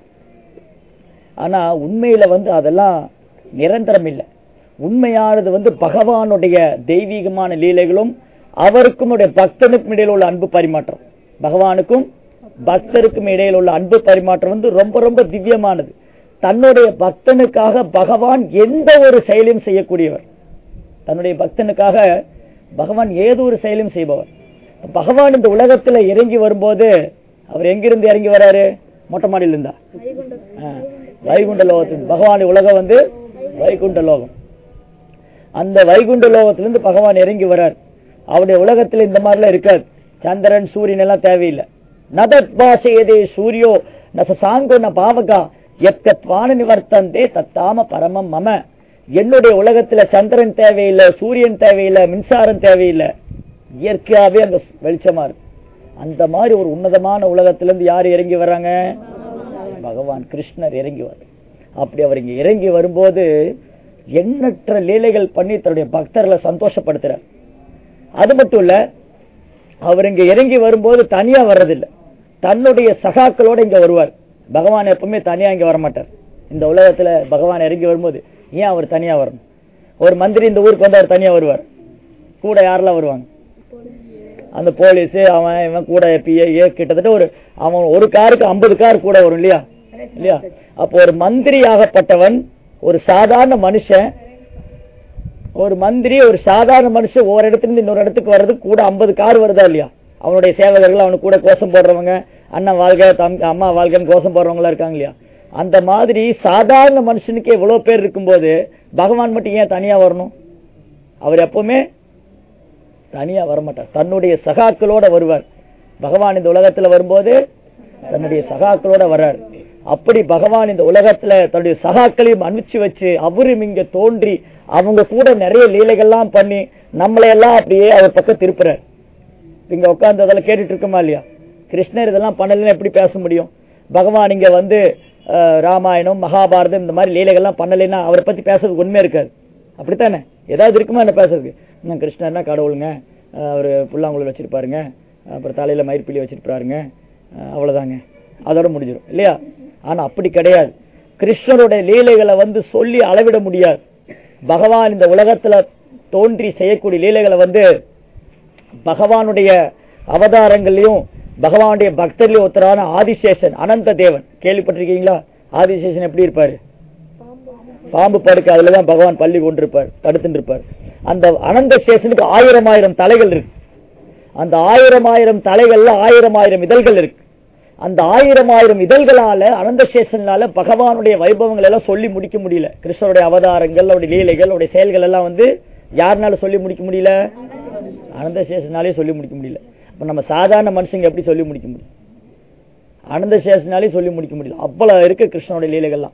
ஆனா உண்மையில வந்து அதெல்லாம் நிரந்தரம் இல்லை உண்மையானது வந்து பகவானுடைய தெய்வீகமான லீலைகளும் அவருக்கும் உடைய பக்தனுக்கும் இடையில உள்ள அன்பு பரிமாற்றம் பகவானுக்கும் பக்தருக்கும் இடையில உள்ள அன்பு பரிமாற்றம் வந்து ரொம்ப ரொம்ப திவ்யமானது தன்னுடைய பக்தனுக்காக பகவான் எந்த ஒரு செயலையும் செய்யக்கூடியவர் தன்னுடைய பக்தனுக்காக பகவான் ஏதோ ஒரு செயலும் செய்பவர் பகவான் இந்த உலகத்துல இறங்கி வரும்போது அவர் எங்கிருந்து இறங்கி வராரு மொட்டை மாடியில இருந்தா ஆ, வைகுண்ட லோகத்தில் பகவான் உலகம் வந்து வைகுண்ட லோகம் அந்த வைகுண்ட லோகத்திலிருந்து பகவான் இறங்கி வரார் அவருடைய உலகத்துல இந்த மாதிரிலாம் இருக்காது சந்திரன் சூரியன் எல்லாம் தேவையில்லை நதத் பாசையதே சூரியோ நச சாங்கோ ந பாவகா எத்தத் வான நிவர்த்தந்தே தத்தாம பரமம் மம என்னுடைய உலகத்துல சந்திரன் தேவையில்லை சூரியன் தேவையில்லை மின்சாரம் தேவையில்லை இயற்கையாவே அந்த வெளிச்சமா இருக்கு அந்த மாதிரி ஒரு உன்னதமான உலகத்திலிருந்து யார் இறங்கி வர்றாங்க பகவான் கிருஷ்ணர் இறங்கி வர அப்படி அவர் இங்க இறங்கி வரும்போது எண்ணற்ற லீலைகள் பண்ணி தன்னுடைய பக்தர்களை சந்தோஷப்படுத்துறார் அது மட்டும் இல்ல அவர் இங்க இறங்கி வரும்போது தனியா வர்றதில்லை தன்னுடைய சகாக்களோட இங்க வருவார் பகவான் எப்பவுமே தனியா இங்க வரமாட்டார் இந்த உலகத்துல பகவான் இறங்கி வரும்போது ஏன் அவர் தனியா வரணும் ஒரு மந்திரி இந்த ஊருக்கு வந்து அவர் தனியா வருவார் கூட யாரெல்லாம் வருவாங்க அந்த போலீஸ் அவன் இவன் கூட பிஏ கிட்டத்தட்ட ஒரு அவன் ஒரு காருக்கு ஐம்பது கார் கூட வரும் இல்லையா இல்லையா அப்போ ஒரு மந்திரி ஆகப்பட்டவன் ஒரு சாதாரண மனுஷன் ஒரு மந்திரி ஒரு சாதாரண மனுஷன் ஒரு இடத்துல இருந்து இன்னொரு இடத்துக்கு வர்றது கூட ஐம்பது கார் வருதா இல்லையா அவனுடைய சேவகர்கள் அவனுக்கு கூட கோஷம் போடுறவங்க அண்ணன் வாழ்க தம் அம்மா வாழ்கன்னு கோஷம் போடுறவங்களா இருக்காங்க இல்லையா அந்த மாதிரி சாதாரண மனுஷனுக்கு எவ்வளவு பேர் இருக்கும்போது பகவான் மட்டும் ஏன் தனியா வரணும் அவர் எப்பவுமே தனியா வரமாட்டார் தன்னுடைய சகாக்களோட வருவார் பகவான் இந்த உலகத்துல வரும்போது தன்னுடைய சகாக்களோட வர்றார் அப்படி பகவான் இந்த உலகத்துல தன்னுடைய சகாக்களையும் அனுப்பிச்சு வச்சு அவரும் இங்க தோன்றி அவங்க கூட நிறைய லீலைகள்லாம் பண்ணி நம்மளை எல்லாம் அப்படியே அவர் பக்கம் திருப்புறார் இங்க உட்கார்ந்து அதெல்லாம் கேட்டுட்டு இருக்கோமா இல்லையா கிருஷ்ணர் இதெல்லாம் பண்ணலன்னு எப்படி பேச முடியும் பகவான் இங்க வந்து அஹ், ராமாயணம் மகாபாரதம் இந்த மாதிரி லீலைகள்லாம் பண்ணலைன்னா அவரை பத்தி பேசுறதுக்கு உண்மை இருக்காது அப்படித்தானே ஏதாவது இருக்குமா என்ன பேசுறதுக்கு இன்னும் கிருஷ்ணர்னா கடவுளுங்க அஹ், அவரு புல்லாங்குழல் வச்சிருப்பாருங்க அப்புறம் தலையில மயிர்பிள்ளி வச்சிருப்பாருங்க அஹ், அவ்வளவுதாங்க அதோட முடிஞ்சிடும் இல்லையா ஆனா அப்படி கிடையாது கிருஷ்ணருடைய லீலைகளை வந்து சொல்லி அளவிட முடியாது பகவான் இந்த உலகத்துல தோன்றி செய்யக்கூடிய லீலைகளை வந்து பகவானுடைய அவதாரங்களையும் பகவானுடைய பக்தர்லயும் ஒருத்தரான ஆதிசேஷன் அனந்த தேவன் கேள்விப்பட்டிருக்கீங்களா ஆதிசேஷன் எப்படி இருப்பாரு பாம்பு படுக்க அதுலதான் பகவான் பள்ளி கொண்டிருப்பார் தடுத்துட்டு இருப்பார் அந்த அனந்த சேஷனுக்கு ஆயிரம் ஆயிரம் தலைகள் இருக்கு அந்த ஆயிரம் ஆயிரம் தலைகள்ல ஆயிரம் ஆயிரம் இதழ்கள் இருக்கு அந்த ஆயிரம் ஆயிரம் இதழ்களால அனந்த சேஷனால பகவானுடைய வைபவங்கள் எல்லாம் சொல்லி முடிக்க முடியல கிருஷ்ணருடைய அவதாரங்கள் அவருடைய லீலைகள் அவருடைய செயல்கள் எல்லாம் வந்து யாருனால சொல்லி முடிக்க முடியல அனந்த சேஷனாலே சொல்லி முடிக்க முடியல அப்ப நம்ம சாதாரண மனுஷங்க எப்படி சொல்லி முடிக்க முடியும் அனந்த சேஷனாலே சொல்லி முடிக்க முடியல அவ்வளவு இருக்கு கிருஷ்ணனுடைய லீலைகள்லாம்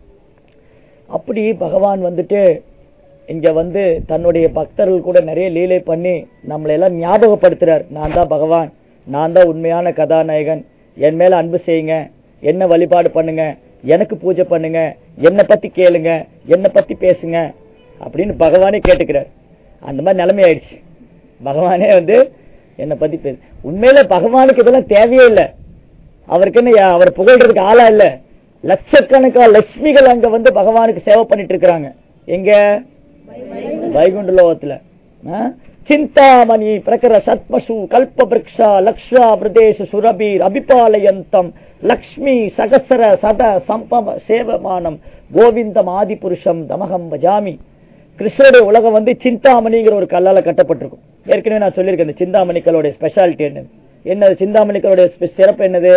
அப்படி பகவான் வந்துட்டு இங்க வந்து தன்னுடைய பக்தர்கள் கூட நிறைய லீலை பண்ணி நம்மளை எல்லாம் ஞாபகப்படுத்துறார் நான் தான் பகவான் நான் தான் உண்மையான கதாநாயகன் என் மேல அன்பு செய்யுங்க என்ன வழிபாடு பண்ணுங்க எனக்கு பூஜை பண்ணுங்க என்னை பத்தி கேளுங்க என்னை பத்தி பேசுங்க அப்படின்னு பகவானே கேட்டுக்கிறார் அந்த மாதிரி நிலைமை ஆயிடுச்சு பகவானே வந்து என்னை பத்தி பேசு உண்மையில பகவானுக்கு இதெல்லாம் தேவையே இல்லை அவருக்கு என்ன யா- அவர் புகழ்றதுக்கு ஆளா இல்ல லட்சக்கணக்கான லட்சுமிகள் அங்க வந்து பகவானுக்கு சேவை பண்ணிட்டு இருக்கிறாங்க எங்க வைகுண்ட லோகத்துல ஆ? சிந்தாமணி பிரகர சத்மசு கல்ப விரக்ஷா லக்ஷா பிரதேச சுரபீர் அபிபாலயந்தம் லக்ஷ்மி சகசர சத சம்பம சேவமானம் கோவிந்தம் ஆதிபுருஷம் தமகம் பஜாமி கிருஷ்ணருடைய உலகம் வந்து சிந்தாமணிங்கிற ஒரு கல்லால கட்டப்பட்டிருக்கும் ஏற்கனவே நான் சொல்லியிருக்கேன் இந்த சிந்தாமணி கல்லுடைய ஸ்பெஷாலிட்டி என்ன என்னது சிந்தாமணி கல்லுடைய ஸ்பெ- சிறப்பு என்னது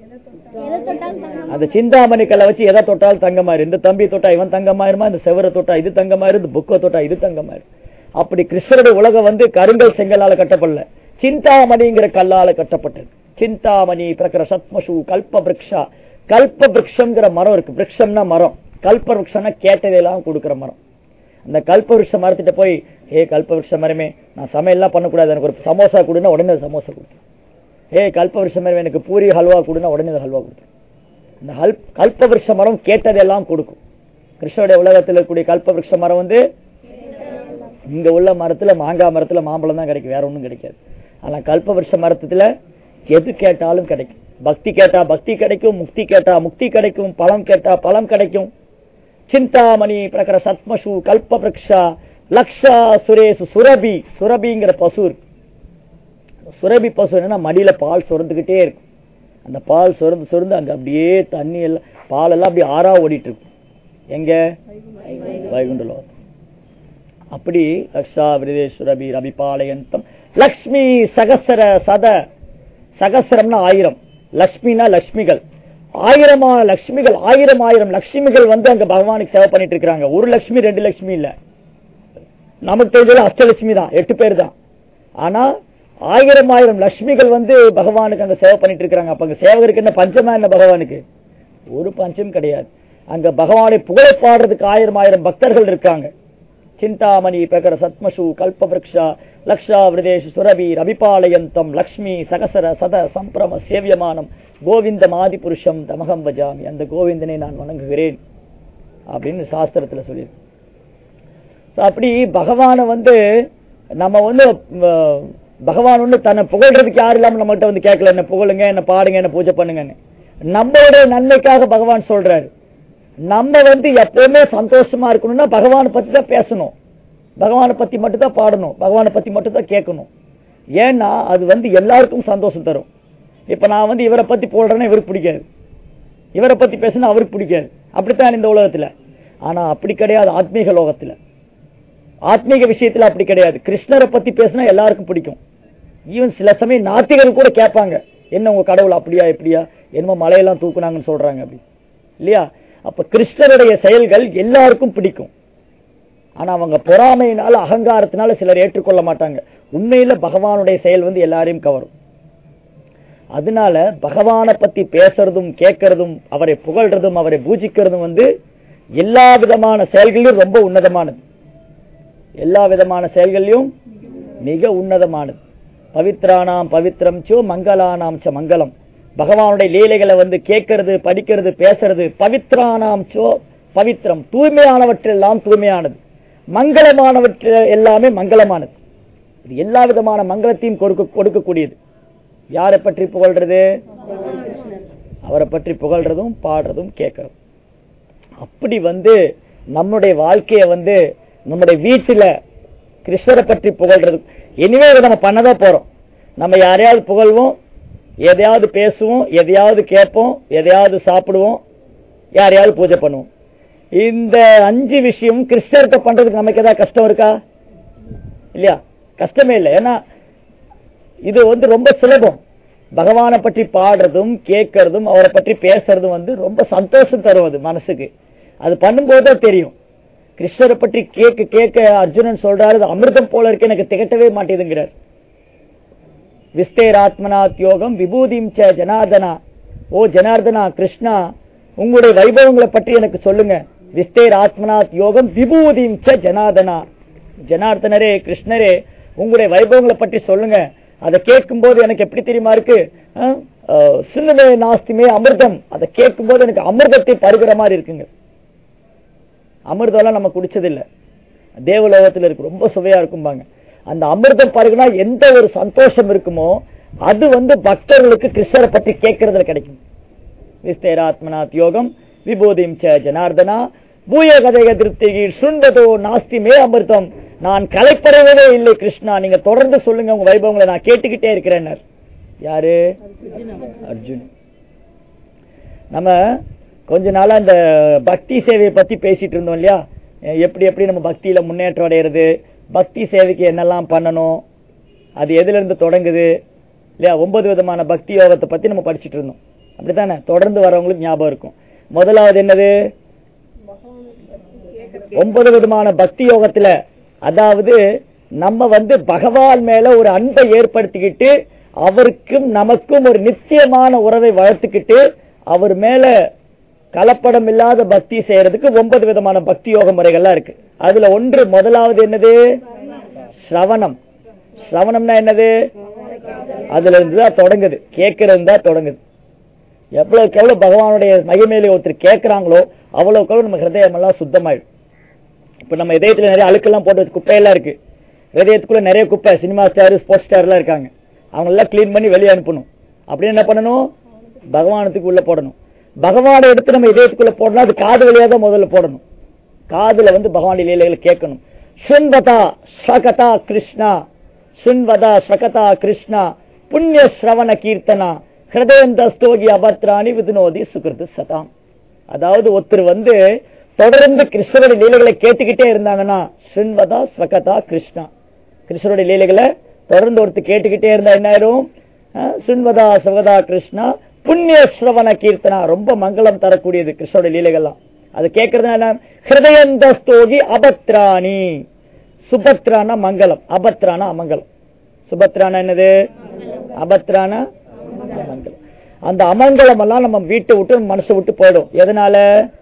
அந்த சிந்தாமணி கல்லை வச்சு எதை தொட்டாலும் தங்கமாயிரு இந்த தம்பி தொட்டா இவன் தங்கமாயிருமா இந்த செவரை தொட்டா இது தங்கமாயிரு இந்த புக்கை தொட்டா இது தங்கமாயிரு அப்படி கிருஷ்ணருடைய உலகம் வந்து கருங்கல் செங்கலால கட்டப்படல சிந்தாமணிங்கிற கல்லால கட்டப்பட்டது சிந்தாமணி பிரகர சத்மசு கல்ப விரக்ஷா கல்ப விரக்ஷம்ங்கிற மரம் இருக்கு விரக்ஷம்னா மரம் கல்ப விரக்ஷம்னா கேட்டதையெல்லாம் கொடுக்கிற மரம் அந்த கல்ப விருஷ மரத்திட்ட போய் ஏ கல்ப விருஷ மரமே நான் சமையல்லாம் பண்ணக்கூடாது எனக்கு ஒரு சமோசா கொடுன்னா உடனே அது சமோசா கொடுத்தேன் ஏ கல்ப விருஷ மரம் எனக்கு பூரி ஹல்வா கொடுன்னா உடனே அது ஹல்வா கொடுத்தேன் இந்த ஹல் கல்ப விருஷ மரம் கேட்டதெல்லாம் கொடுக்கும் கிருஷ்ணனுடைய உலகத்தில் இருக்கக்கூடிய கல்ப விருஷ மரம் வந்து இங்க உள்ள மரத்துல மாங்காய் மரத்துல மாம்பழம் தான் கிடைக்கும் வேற ஒண்ணும் கிடைக்காது ஆனா கல்ப விருஷ மரத்துல எது கேட்டாலும் கிடைக்கும் பக்தி கேட்டா பக்தி கிடைக்கும் முக்தி கேட்டா முக்தி கிடைக்கும் பழம் கேட்டா பழம் கிடைக்கும் சிந்தாமணி பிரகர சத்மசு கல்ப விரக்ஷா லக்ஷா சுரேசு சுரபி சுரபிங்கிற பசு இருக்கு. சுரபி பசு என்னன்னா மடியில பால் சுரந்துகிட்டே இருக்கும் அந்த பால் சுரந்து சுரந்து அங்க அப்படியே தண்ணி எல்லாம் பால் எல்லாம் அப்படியே ஆறா ஓடிட்டு இருக்கும் எங்க வைகுண்ட லோகத்துல. அப்படி லக்ஷா விரதேஸ்வரபி ரபிபாலயந்தம் லக்ஷ்மி சகசர சத சகசரம்னா ஆயிரம் லக்ஷ்மினா லக்ஷ்மிகள் ஆயிரமான லக்ஷ்மிகள் ஆயிரம் ஆயிரம் லக்ஷ்மிகள் வந்து அங்க பகவானுக்கு சேவை பண்ணிட்டு இருக்காங்க ஒரு லக்ஷ்மி ரெண்டு லக்ஷ்மி இல்ல நமக்கு தெரிஞ்சது அஷ்டலட்சுமி தான் எட்டு பேர் தான் ஆனா ஆயிரம் ஆயிரம் லட்சுமிகள் வந்து பகவானுக்கு அங்க சேவை பண்ணிட்டு இருக்காங்க அப்ப அங்க சேவகருக்கு என்ன பஞ்சமா என்ன பகவானுக்கு ஒரு பஞ்சம் கிடையாது அங்க பகவானை புகழை பாடுறதுக்கு ஆயிரம் ஆயிரம் பக்தர்கள் இருக்காங்க சிந்தாமணி பிரகர சத்மசு கல்பவிருக்ஷா லக்ஷா விரதேஷ் சுரபி ரபிபாலயந்தம் லக்ஷ்மி சகசர சத சம்பிரம சேவியமானம் கோவிந்தம் ஆதிபுருஷம் தமகம் பஜாமி அந்த கோவிந்தனை நான் வணங்குகிறேன் அப்படின்னு சாஸ்திரத்துல சொல்லியிருக்கு So, அப்படி பகவானை வந்து நம்ம வந்து அஹ், பகவான் வந்து தன்னை புகழ்றதுக்கு யாரும் இல்லாம நம்மகிட்ட வந்து கேட்கல என்ன புகழுங்க என்ன பாடுங்க என்ன பூஜை பண்ணுங்கன்னு நம்மளுடைய நன்மைக்காக பகவான் சொல்றாரு நம்ம வந்து எப்பவுமே சந்தோஷமா இருக்கணும்னா பகவானை பத்தி தான் பேசணும் பகவானை பத்தி மட்டும் தான் பாடணும் பகவானை பத்தி மட்டும் தான் கேட்கணும் ஏன்னா அது வந்து எல்லாருக்கும் சந்தோஷம் தரும் இப்ப நான் வந்து இவரை பத்தி போடுறேன்னா இவருக்கு பிடிக்காது இவரை பத்தி பேசினா அவருக்கு பிடிக்காது அப்படித்தான் இந்த உலகத்துல ஆனா அப்படி கிடையாது ஆத்மீக லோகத்துல ஆத்மீக விஷயத்துல அப்படி கிடையாது கிருஷ்ணரை பத்தி பேசினா எல்லாருக்கும் பிடிக்கும் ஈவன் சில சமயம் நாத்திகர்கள் கூட கேட்பாங்க என்ன உங்க கடவுள் அப்படியா இப்படியா என்னமோ மலையெல்லாம் தூக்குனாங்கன்னு சொல்றாங்க அப்படி இல்லையா அப்ப கிருஷ்ணருடைய செயல்கள் எல்லாருக்கும் பிடிக்கும் ஆனா அவங்க பொறாமையினால அகங்காரத்தினால சிலர் ஏற்றுக்கொள்ள மாட்டாங்க உண்மையில பகவானுடைய செயல் வந்து எல்லாரையும் கவரும் அதனால பகவானை பத்தி பேசுறதும் கேட்கறதும் அவரை புகழ்றதும் அவரை பூஜிக்கிறதும் வந்து எல்லா விதமான செயல்களிலும் ரொம்ப உன்னதமானது எல்லா விதமான செயல்களிலும் மிக உன்னதமானது பவித்ரானாம் பவித்ரம் சோ மங்களானாம் ச மங்களம் பகவானுடைய லீலைகளை வந்து கேட்கறது படிக்கிறது பேசுறது பவித்ரானாம் சோ பவித்ரம் தூய்மையானவற்றெல்லாம் தூய்மையானது மங்களமானவற்ற எல்லாமே மங்களமானது இது எல்லா விதமான மங்களத்தையும் கொடுக்க கொடுக்கக்கூடியது யாரை பற்றி புகழ்றது அவரை பற்றி புகழ்றதும் பாடுறதும் கேட்கறதும் அப்படி வந்து நம்முடைய வாழ்க்கைய வந்து நம்முடைய வீட்டுல கிருஷ்ணரை பற்றி புகழ்றது இனிமே இதை நம்ம பண்ணதான் போறோம் நம்ம யாரையாவது புகழ்வோம் எதையாவது பேசுவோம் எதையாவது கேட்போம் எதையாவது சாப்பிடுவோம் யாரையாவது பூஜை பண்ணுவோம் இந்த அஞ்சு விஷயம் கிருஷ்ணர்கிட்ட பண்றதுக்கு நமக்கு ஏதாவது கஷ்டம் இருக்கா இல்லையா கஷ்டமே இல்லை ஏன்னா இது வந்து ரொம்ப சுலபம் பகவானை பற்றி பாடுறதும் கேட்கறதும் அவரை பற்றி பேசுறதும் வந்து ரொம்ப சந்தோஷம் தரும் அது மனசுக்கு அது பண்ணும்போது தான் தெரியும் கிருஷ்ணரை பற்றி கேட்க கேட்க அர்ஜுனன் சொல்றாரு "இது அமிர்தம் போல இருக்கு எனக்கு திகட்டவே மாட்டேதுங்கிறார் விஸ்தேராத்மனாத் யோகம் விபூதிம் ச ஜனார்தனா ஓ ஜனார்தனா கிருஷ்ணா உங்களுடைய வைபவங்களை பற்றி எனக்கு சொல்லுங்க விஸ்தேர் ஆத்மனாத் யோகம் விபூதிம் ச ஜனார்தனா ஜனார்தனரே கிருஷ்ணரே உங்களுடைய வைபவங்களை பற்றி சொல்லுங்க அதை கேட்கும்போது எனக்கு எப்படி தெரியுமா இருக்கு அஹ், அஹ், சின்னமே நாஸ்திமே அமிர்தம் அதை கேட்கும்போது எனக்கு அமிர்தத்தை பருகிற மாதிரி இருக்குங்க அமிர்தம்லாம் நம்ம குடிச்சதில்ல தேவலோகத்துல இருக்கு ரொம்ப சுவையா இருக்கும்பாங்க அந்த அமிர்தம் பருகுனா எந்த ஒரு சந்தோஷம் இருக்குமோ அது வந்து பக்தர்களுக்கு கிருஷ்ணரை பற்றி கேட்கறதுல கிடைக்கும் விஸ்தேராத்மனாத் யோகம் விபூதிம் ச ஜனார்தனா பூய கதைக திருப்திகி சுண்டதோ நாஸ்தி மே அமிர்தம் நான் கலைப்பறவே இல்லை கிருஷ்ணா நீங்க தொடர்ந்து சொல்லுங்க உங்க வைபவங்களை நான் கேட்டுக்கிட்டே இருக்கிறேன் யாரு அர்ஜுன் நம்ம கொஞ்ச நாளா இந்த பக்தி சேவையை பத்தி பேசிட்டு இருந்தோம் இல்லையா அஹ் எப்படி எப்படி நம்ம பக்தியில முன்னேற்றம் அடையிறது பக்தி சேவைக்கு என்னெல்லாம் பண்ணணும் அது எதுல இருந்து தொடங்குது இல்லையா ஒன்பது விதமான பக்தி யோகத்தை பத்தி நம்ம படிச்சிட்டு இருந்தோம் அப்படித்தானே தொடர்ந்து வரவங்களுக்கு ஞாபகம் இருக்கும் முதலாவது என்னது ஒன்பது விதமான பக்தி யோகத்துல அதாவது நம்ம வந்து பகவான் மேல ஒரு அன்பை ஏற்படுத்திக்கிட்டு அவருக்கும் நமக்கும் ஒரு நிச்சயமான உறவை வளர்த்துக்கிட்டு அவர் மேல கலப்படம் இல்லாத பக்தி செய்யறதுக்கு ஒன்பது விதமான பக்தி யோக முறைகள்லாம் இருக்கு அதுல ஒன்று முதலாவது என்னது ஸ்ரவணம் ஸ்ரவணம்னா என்னது அதுல இருந்து தான் தொடங்குது கேட்கறது தான் தொடங்குது எவ்வளவுக்கு எவ்வளவு பகவானுடைய மகிமையில ஒருத்தர் கேட்கறாங்களோ அவ்வளவுக்கு எவ்வளவு நம்ம ஹிருதயம் எல்லாம் சுத்தமாயிடும் இப்ப நம்ம இதயத்துல நிறைய அழுக்கெல்லாம் போட்டு வச்சு குப்பையெல்லாம் இருக்கு இதயத்துக்குள்ள நிறைய குப்பை சினிமா ஸ்டார் ஸ்போர்ட்ஸ் ஸ்டார் எல்லாம் இருக்காங்க அவங்க எல்லாம் கிளீன் பண்ணி வெளியே அனுப்பணும் அப்படின்னு என்ன பண்ணணும் பகவானத்துக்கு உள்ள போடணும் பகவானை எடுத்து நம்ம இதயத்துக்குள்ள போடணும் அது காது வழியா தான் முதல்ல போடணும் காதுல வந்து பகவானுடைய லீலைகளை கேட்கணும் சுன்வதா ஸ்வகதா கிருஷ்ணா சுன்வதா ஸ்வகதா கிருஷ்ணா புண்ணிய ஸ்ரவண கீர்த்தனா ஹிருதயந்தஸ்தோகி அபத்ராணி விதுனோதி சுகிருது சதாம் அதாவது ஒருத்தர் வந்து தொடர்ந்து கிருஷ்ணருடைய லீலைகளை கேட்டுக்கிட்டே இருந்தாங்கன்னா சுன்வதா ஸ்வகதா கிருஷ்ணா கிருஷ்ணருடைய லீலைகளை தொடர்ந்து ஒருத்தர் கேட்டுக்கிட்டே இருந்தா என்ன ஆயிரும் அஹ், சுன்வதா ஸ்வகதா கிருஷ்ணா புண்ணிய ஸ்ரவண கீர்த்தனா ரொம்ப மங்களம் தரக்கூடியது கிருஷ்ணருடைய லீலைகள்லாம் அது கேட்கறதுனா என்ன ஹிருதயந்தஸ்தோகி அபத்ராணி சுபத்ரானா மங்களம் அபத்ரானா அமங்கலம் சுபத்ரானா என்னது அபத்ரானா அமங்கலம் அந்த அமங்கலம் எல்லாம் நம்ம வீட்டை விட்டு நம்ம மனசை விட்டு போயிடும் எதனால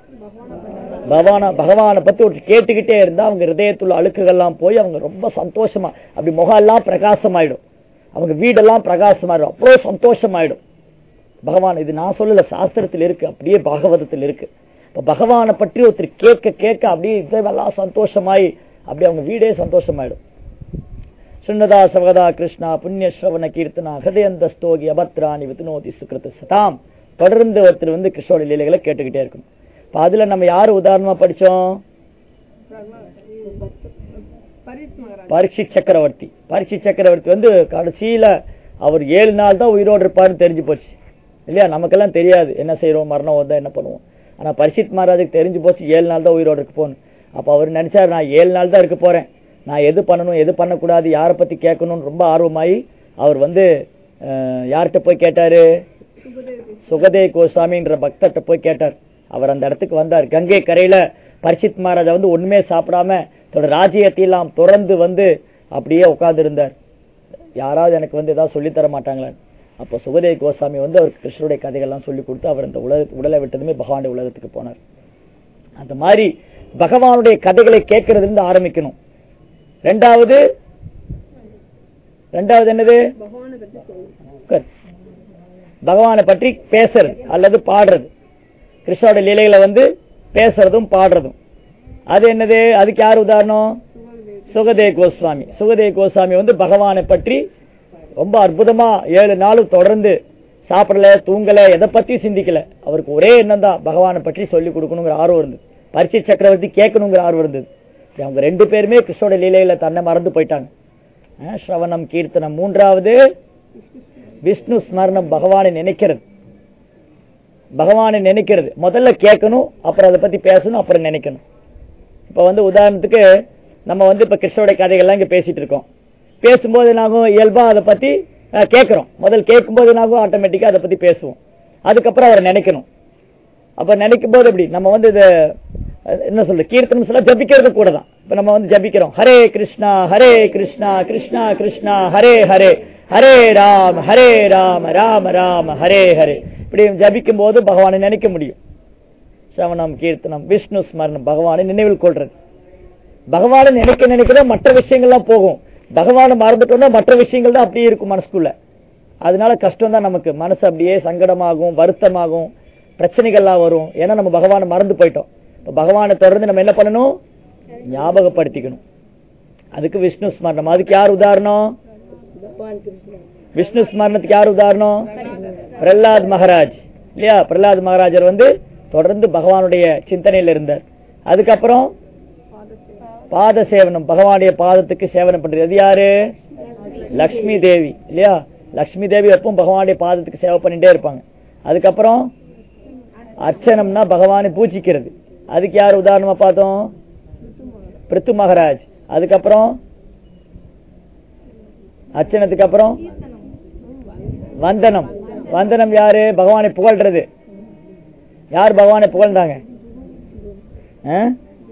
பகவான பகவானை பத்தி ஒரு கேட்டுக்கிட்டே இருந்தா அவங்க ஹிருதயத்துள்ள அழுக்குகள்லாம் போய் அவங்க ரொம்ப சந்தோஷமா அப்படி முகம் எல்லாம் பிரகாசமாயிடும் அவங்க வீடெல்லாம் பிரகாசமாயிடும் அவ்வளோ சந்தோஷமாயிடும் பகவான் இது நான் சொல்லல சாஸ்திரத்தில் இருக்கு அப்படியே பாகவதத்தில் இருக்கு இப்ப பகவானை பற்றி ஒருத்தர் கேட்க கேட்க அப்படியே இதெல்லாம் சந்தோஷமாயி அப்படி அவங்க வீடே சந்தோஷமாயிடும் சுன்னதா சவகதா கிருஷ்ணா புண்ணிய ஸ்ரவண கீர்த்தனா ஹதயந்தஸ்தோகி அபத்ராணி வித்னோதி சுகிருத சதாம் தொடர்ந்து ஒருத்தர் வந்து கிருஷ்ணோட லீலைகளை கேட்டுக்கிட்டே இருக்கும் இப்ப அதுல நம்ம யாரு உதாரணமா படிச்சோம் பரீட்சி சக்கரவர்த்தி பரீட்சி சக்கரவர்த்தி வந்து கடைசியில அவர் ஏழு நாள் தான் உயிரோடு இருப்பாருன்னு தெரிஞ்சு போச்சு இல்லையா நமக்கெல்லாம் தெரியாது என்ன செய்றோம் மரணம் வந்தா என்ன பண்ணுவோம் ஆனா பரிசித் மகாராஜுக்கு தெரிஞ்சு போச்சு ஏழு நாள் தான் உயிரோட இருக்க போகணும் அப்ப அவர் நினைச்சாரு நான் ஏழு நாள் தான் இருக்க போறேன் நான் எது பண்ணணும் எது பண்ணக்கூடாது யாரை பத்தி கேட்கணும்னு ரொம்ப ஆர்வமாயி அவர் வந்து அஹ், யார்கிட்ட போய் கேட்டாரு சுகதே கோசாமின்ற பக்தர்கிட்ட போய் கேட்டார் அவர் அந்த இடத்துக்கு வந்தார் கங்கை கரையில பரிசித் மகாராஜா வந்து ஒண்ணுமே சாப்பிடாம தன்னோட ராஜ்யத்தை எல்லாம் துறந்து வந்து அப்படியே உட்கார்ந்து இருந்தார் யாராவது எனக்கு வந்து ஏதாவது சொல்லித் தர மாட்டாங்களா அப்போ சுகதேவ கோசாமி வந்து அவருக்கு கிருஷ்ணருடைய கதைகள்லாம் சொல்லி கொடுத்து அவர் அந்த உலக உடலை விட்டதுமே பகவானுடைய உலகத்துக்கு போனார் அந்த மாதிரி பகவானுடைய கதைகளை கேட்கறதுல இருந்து ஆரம்பிக்கணும் ரெண்டாவது ரெண்டாவது என்னது Good. பகவானை பற்றி பேசுறது அல்லது பாடுறது கிருஷ்ணோட லீலைகளை வந்து பேசுறதும் பாடுறதும் அது என்னது அதுக்கு யார் உதாரணம் சுகதேவ் கோஸ்வாமி சுகதேவ் கோஸ்வாமி வந்து பகவானை பற்றி ரொம்ப அற்புதமா ஏழு நாளும் தொடர்ந்து சாப்பிடல தூங்கல எதை பத்தி சிந்திக்கல அவருக்கு ஒரே எண்ணம் தான் பகவானை பற்றி சொல்லி கொடுக்கணுங்கிற ஆர்வம் இருந்தது பரிசை சக்கரவர்த்தி கேட்கணுங்கிற ஆர்வம் இருந்தது அவங்க ரெண்டு பேருமே கிருஷ்ணோட லீலையில தன்னை மறந்து போயிட்டாங்க அஹ் ஸ்ரவணம் கீர்த்தனம் மூன்றாவது விஷ்ணு ஸ்மரணம் பகவானை நினைக்கிறது பகவானை நினைக்கிறது முதல்ல கேட்கணும் அப்புறம் அதை பத்தி பேசணும் அப்புறம் நினைக்கணும் இப்ப வந்து உதாரணத்துக்கு நம்ம வந்து இப்ப கிருஷ்ணருடைய கதைகள்லாம் இங்க பேசிட்டு இருக்கோம் பேசும்போது என்னாகும் இயல்பா அதை பத்தி அஹ், கேட்கிறோம் முதல் கேட்கும்போது என்னாகும் ஆட்டோமேட்டிக்கா அதை பத்தி பேசுவோம் அதுக்கப்புறம் அவரை நினைக்கணும் அப்ப நினைக்கும் போது எப்படி நம்ம வந்து இது அஹ், என்ன சொல்றது கீர்த்தனம் சொல்ல ஜபிக்கிறது கூட தான் இப்ப நம்ம வந்து ஜபிக்கிறோம் ஹரே கிருஷ்ணா ஹரே கிருஷ்ணா கிருஷ்ணா கிருஷ்ணா ஹரே ஹரே ஹரே ராம் ஹரே ராம் ராம ராம ஹரே ஹரே இப்படி ஜபிக்கும் போது பகவானை நினைக்க முடியும் சவணம் கீர்த்தனம் விஷ்ணு ஸ்மரணம் பகவானை நினைவில் கொள்றது பகவானை நினைக்க நினைக்க மற்ற விஷயங்கள்லாம் போகும் பகவானை மறந்துட்டோம்னா மற்ற விஷயங்கள் தான் அப்படியே இருக்கும் மனசுக்குள்ள அதனால கஷ்டம் தான் நமக்கு மனசு அப்படியே சங்கடமாகும் வருத்தமாகும் பிரச்சனைகள்லாம் வரும் ஏன்னா நம்ம பகவானை மறந்து போயிட்டோம் இப்ப பகவானை தொடர்ந்து நம்ம என்ன பண்ணணும் ஞாபகப்படுத்திக்கணும் அதுக்கு விஷ்ணு ஸ்மரணம் அதுக்கு யார் உதாரணம் விஷ்ணு ஸ்மரணத்துக்கு யார் உதாரணம் பிரஹ்லாத் மகாராஜ் இல்லையா பிரஹ்லாத் மகாராஜர் வந்து தொடர்ந்து பகவானுடைய சிந்தனையில இருந்தார் அதுக்கப்புறம் பாத சேவனம் பகவானுடைய பாதத்துக்கு சேவனம் பண்றது அது யாரு லக்ஷ்மி தேவி இல்லையா லக்ஷ்மி தேவி எப்பவும் பகவானுடைய பாதத்துக்கு சேவை பண்ணிட்டே இருப்பாங்க அதுக்கப்புறம் அர்ச்சனம்னா பகவானை பூஜிக்கிறது அதுக்கு யார் உதாரணமா பார்த்தோம் பிருத்து மகாராஜ் அதுக்கப்புறம் அர்ச்சனத்துக்கு அப்புறம் வந்தனம் வந்தனம் யாரு பகவானை புகழ்றது யார் பகவானை புகழ்ந்தாங்க ஆ?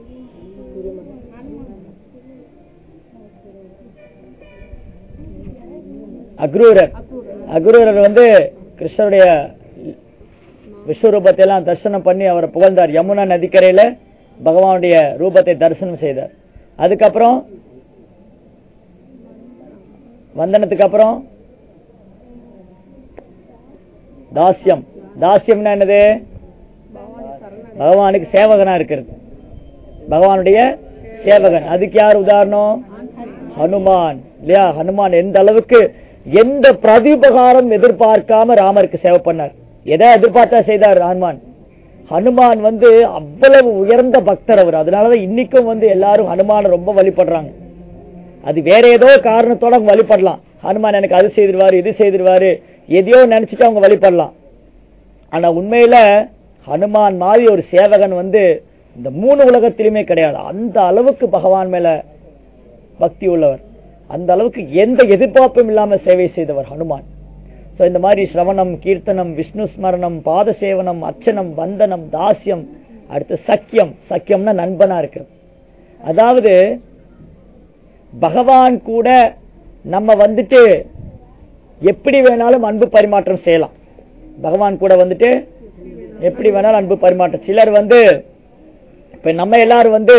அக்ரூரர் அக்ரூரர் வந்து கிருஷ்ணருடைய விஸ்வரூபத்தை எல்லாம் தரிசனம் பண்ணி அவரை புகழ்ந்தார் யமுனா நதிக்கரையில பகவானுடைய ரூபத்தை தரிசனம் செய்தார் அதுக்கப்புறம் வந்தனத்துக்கு அப்புறம் தாஸ்யம் தாஸ்யம்னா என்னது பகவானுக்கு சேவகனா இருக்கிறது பகவானுடைய சேவகன் அதுக்கு யார் உதாரணம் ஹனுமான் இல்லையா ஹனுமான் எந்த அளவுக்கு எந்த பிரதிபகாரம் எதிர்பார்க்காம ராமருக்கு சேவை பண்ணார் எதை எதிர்பார்த்தா செய்தார் ஹனுமான் ஹனுமான் வந்து அவ்வளவு உயர்ந்த பக்தர் அவர் அதனாலதான் இன்னைக்கும் வந்து எல்லாரும் ஹனுமான ரொம்ப வழிபடுறாங்க அது வேற ஏதோ காரணத்தோட அவங்க வழிபடலாம் ஹனுமான் எனக்கு அது செய்திருவாரு இது செய்திருவாரு எதையோ நினைச்சிட்டு அவங்க வழிபடலாம் ஆனா உண்மையில ஹனுமான் மாதிரி ஒரு சேவகன் வந்து இந்த மூணு உலகத்திலுமே கிடையாது அந்த அளவுக்கு பகவான் மேல பக்தி உள்ளவர் அந்த அளவுக்கு எந்த எதிர்பார்ப்பும் இல்லாம சேவை செய்தவர் ஹனுமான் சோ இந்த மாதிரி சிரவணம் கீர்த்தனம் விஷ்ணு ஸ்மரணம் பாத சேவனம் அர்ச்சனம் வந்தனம் தாஸ்யம் அடுத்து சக்கியம் சக்கியம்னா நண்பனா இருக்கிறது அதாவது பகவான் கூட நம்ம வந்துட்டு எப்படி வேணாலும் அன்பு பரிமாற்றம் செய்யலாம் பகவான் கூட வந்துட்டு எப்படி வேணாலும் அன்பு பரிமாற்றம் சிலர் வந்து இப்ப நம்ம எல்லாரும் வந்து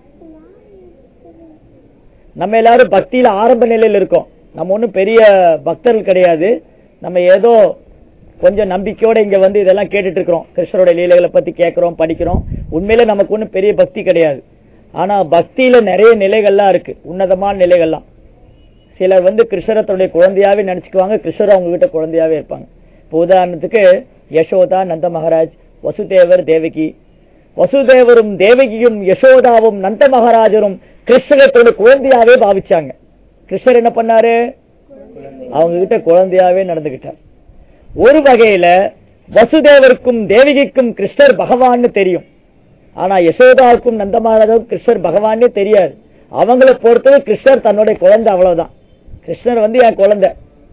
நம்ம எல்லாரும் பக்தியில ஆரம்ப நிலையில இருக்கோம் நம்ம ஒண்ணும் பெரிய பக்தர்கள் கிடையாது நம்ம ஏதோ கொஞ்சம் நம்பிக்கையோட இங்க வந்து இதெல்லாம் கேட்டுட்டு இருக்கிறோம் கிருஷ்ணரோட லீலைகளை பத்தி கேட்கிறோம் படிக்கிறோம் உண்மையில நமக்கு ஒண்ணும் பெரிய பக்தி கிடையாது ஆனா பக்தியில நிறைய நிலைகள்லாம் இருக்கு உன்னதமான நிலைகள்லாம் சிலர் வந்து கிருஷ்ணரை தன்னுடைய குழந்தையாவே நினைச்சுக்குவாங்க கிருஷ்ணர் அவங்க கிட்ட குழந்தையாவே இருப்பாங்க இப்போ உதாரணத்துக்கு யசோதா நந்த மகாராஜ் வசுதேவர் தேவகி வசுதேவரும் தேவகியும் யசோதாவும் நந்த மகாராஜரும் கிருஷ்ணரை தன்னுடைய குழந்தையாவே பாவிச்சாங்க கிருஷ்ணர் என்ன பண்ணாரு அவங்க கிட்ட குழந்தையாவே நடந்துகிட்டார் ஒரு வகையில வசுதேவருக்கும் தேவகிக்கும் கிருஷ்ணர் பகவான்னு தெரியும் ஆனா யசோதாவுக்கும் நந்தமானதும் கிருஷ்ணர் பகவானே தெரியாது அவங்கள பொறுத்தவரை கிருஷ்ணர் தன்னுடைய குழந்தை அவ்வளவுதான் கிருஷ்ணர் வந்து என் குழந்தை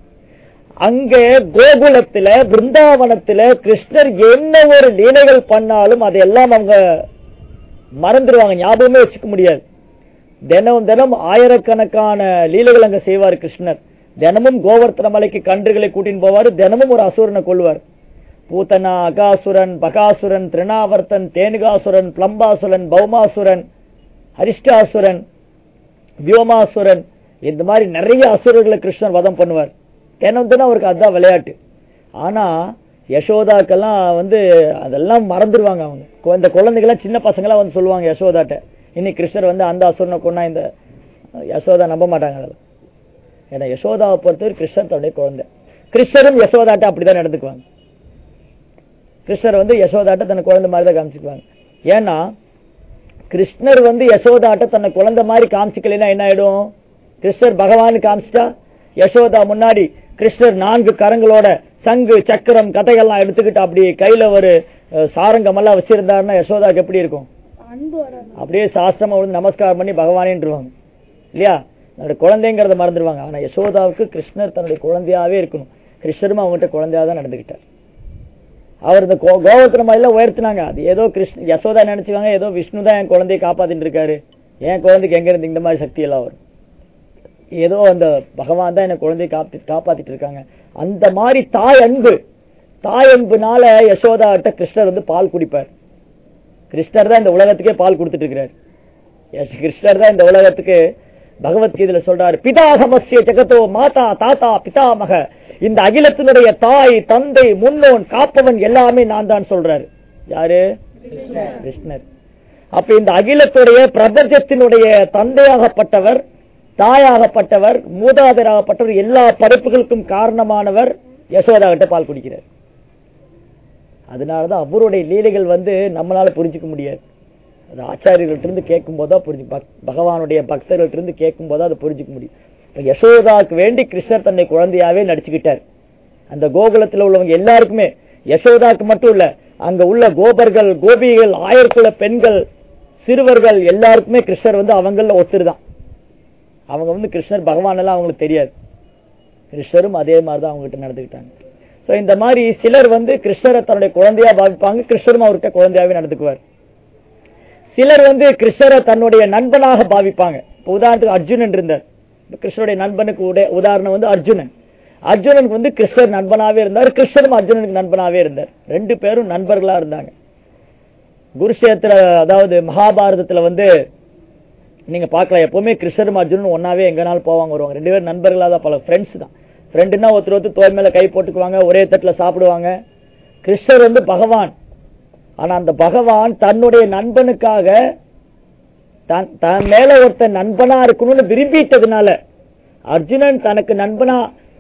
அங்க கோகுலத்துல பிருந்தாவனத்துல கிருஷ்ணர் என்ன ஒரு லீலைகள் பண்ணாலும் அதையெல்லாம் அவங்க மறந்துடுவாங்க ஞாபகமே வச்சுக்க முடியாது தினம் தினம் ஆயிரக்கணக்கான லீலைகள் அங்க செய்வார் கிருஷ்ணர் தினமும் கோவர்த்தன மலைக்கு கன்றுகளை கூட்டின்னு போவார் தினமும் ஒரு அசுரனை கொள்வார் பூத்தனா அகாசுரன் பகாசுரன் திருணாவர்த்தன் தேனுகாசுரன் பிளம்பாசுரன் பௌமாசுரன் அரிஷ்டாசுரன் வியோமாசுரன் இந்த மாதிரி நிறைய அசுரர்களை கிருஷ்ணர் வதம் பண்ணுவார் தினம் தினம் அவருக்கு அதுதான் விளையாட்டு ஆனா யசோதாக்கெல்லாம் வந்து அதெல்லாம் மறந்துடுவாங்க அவங்க கு- இந்த குழந்தைகள்லாம் சின்ன பசங்களாம் வந்து சொல்லுவாங்க யசோதாட்ட இன்னைக்கு கிருஷ்ணர் வந்து அந்த அசுரனை கொண்டா இந்த யசோதா நம்ப மாட்டாங்க அதெல்லாம் ஏன்னா யசோதாவை பொறுத்தவரை கிருஷ்ணர் தன்னுடைய குழந்தை கிருஷ்ணரும் யசோதாட்ட அப்படிதான் நடந்துக்குவாங்க கிருஷ்ணர் வந்து யசோதாட்ட தன்னை குழந்தை மாதிரி தான் காமிச்சுக்குவாங்க ஏன்னா கிருஷ்ணர் வந்து யசோதாட்ட தன்னை குழந்தை மாதிரி காமிச்சுக்கலைன்னா என்ன ஆயிடும் கிருஷ்ணர் பகவான் காமிச்சிட்டா யசோதா முன்னாடி கிருஷ்ணர் நான்கு கரங்களோட சங்கு சக்கரம் கதைகள்லாம் எடுத்துக்கிட்டு அப்படி கையில ஒரு அஹ், சாரங்கம் எல்லாம் வச்சிருந்தாருன்னா யசோதாக்கு எப்படி இருக்கும் அன்பு வராது அப்படியே சாஸ்திரமா வந்து நமஸ்காரம் பண்ணி பகவானேன்றுவாங்க இல்லையா தன்னுடைய குழந்தைங்கிறத மறந்துடுவாங்க ஆனா யசோதாவுக்கு கிருஷ்ணர் தன்னுடைய குழந்தையாவே இருக்கணும் கிருஷ்ணரும் அவங்ககிட்ட குழந்தையா தான் நடந்துகிட்டார் அவர் இந்த கோ- கோவர்த்தன மலையில உயர்த்தினாங்க அது ஏதோ கிருஷ்ண யசோதா நினைச்சுவாங்க ஏதோ விஷ்ணு தான் என் குழந்தையை காப்பாத்திட்டு இருக்காரு என் குழந்தைக்கு எங்க இருந்து இந்த மாதிரி சக்தி எல்லாம் வரும் ஏதோ அந்த பகவான் தான் என்ன குழந்தையை காப்பி காப்பாத்திட்டு இருக்காங்க அந்த மாதிரி தாய் அன்பு தாய் அன்புனால யசோதா கிட்ட கிருஷ்ணர் வந்து பால் குடிப்பார் கிருஷ்ணர் தான் இந்த உலகத்துக்கே பால் கொடுத்துட்டு இருக்கிறார் எஸ் கிருஷ்ணர் தான் இந்த உலகத்துக்கு பகவத்கீதையில சொல்றாரு பிதாகமஸ்ய ஜெகத்தோ மாதா தாத்தா பிதாமக இந்த அகிலத்தினுடைய தாய் தந்தை முன்னோன் காப்பவன் எல்லாமே நான் தான் சொல்றாரு யாரு கிருஷ்ணர் அப்ப இந்த அகிலத்துடைய பிரபஞ்சத்தினுடைய தந்தையாகப்பட்டவர் தாயாகப்பட்டவர் மூதாதராகப்பட்டவர் எல்லா படைப்புகளுக்கும் காரணமானவர் யசோதா கிட்ட பால் குடிக்கிறார் அதனாலதான் அவருடைய லீலைகள் வந்து நம்மளால புரிஞ்சுக்க முடியாது அது ஆச்சாரியர்கள்ட்ட இருந்து கேட்கும் போதா புரிஞ்சு பக்- பகவானுடைய பக்தர்கள்ட்ட இருந்து கேட்கும் போதா அதை புரிஞ்சுக்க முடியும் இப்ப யசோதாக்கு வேண்டி கிருஷ்ணர் தன்னை குழந்தையாவே நடிச்சுக்கிட்டார் அந்த கோகுலத்துல உள்ளவங்க எல்லாருக்குமே யசோதாக்கு மட்டும் இல்ல அங்க உள்ள கோபர்கள் கோபிகள் ஆயிரக்குள்ள பெண்கள் சிறுவர்கள் எல்லாருக்குமே கிருஷ்ணர் வந்து அவங்கள ஒத்துருதான் அவங்க வந்து கிருஷ்ணர் பகவான் எல்லாம் அவங்களுக்கு தெரியாது கிருஷ்ணரும் அதே மாதிரி தான் அவங்ககிட்ட நடந்துக்கிட்டாங்க சோ இந்த மாதிரி சிலர் வந்து கிருஷ்ணரை தன்னுடைய குழந்தையா பாவிப்பாங்க கிருஷ்ணரும் அவர்கிட்ட குழந்தையாவே நடந்துக்குவார் சிலர் வந்து கிருஷ்ணரை தன்னுடைய நண்பனாக பாவிப்பாங்க இப்ப உதாரணத்துக்கு அர்ஜுனன் இருந்தார் இப்ப கிருஷ்ணருடைய நண்பனுக்கு உடைய உதாரணம் வந்து அர்ஜுனன் அர்ஜுனனுக்கு வந்து கிருஷ்ணர் நண்பனாவே இருந்தார் கிருஷ்ணரும் அர்ஜுனனுக்கு நண்பனாவே இருந்தார் ரெண்டு பேரும் நண்பர்களா இருந்தாங்க குருஷேத்திர அதாவது மகாபாரதத்துல வந்து நீங்க பார்க்கலாம் எப்பவுமே கிருஷ்ணரும் அர்ஜுனனும் ஒன்னாவே எங்கனாலும் போவாங்க வருவாங்க ரெண்டு பேரும் நண்பர்களா தான் பல ஃப்ரெண்ட்ஸ் தான் ஃப்ரெண்டுனா ஒருத்தர் ஒருத்தர் தோல் மேல கை போட்டுக்குவாங்க ஒரே தட்டுல சாப்பிடுவாங்க கிருஷ்ணர் வந்து பகவான் ஆனா அந்த பகவான் தன்னுடைய நண்பனுக்காக தன் தன் மேல ஒருத்தன் நண்பனா இருக்கணும்னு விரும்பிட்டதுனால அர்ஜுனன் தனக்கு நண்பனா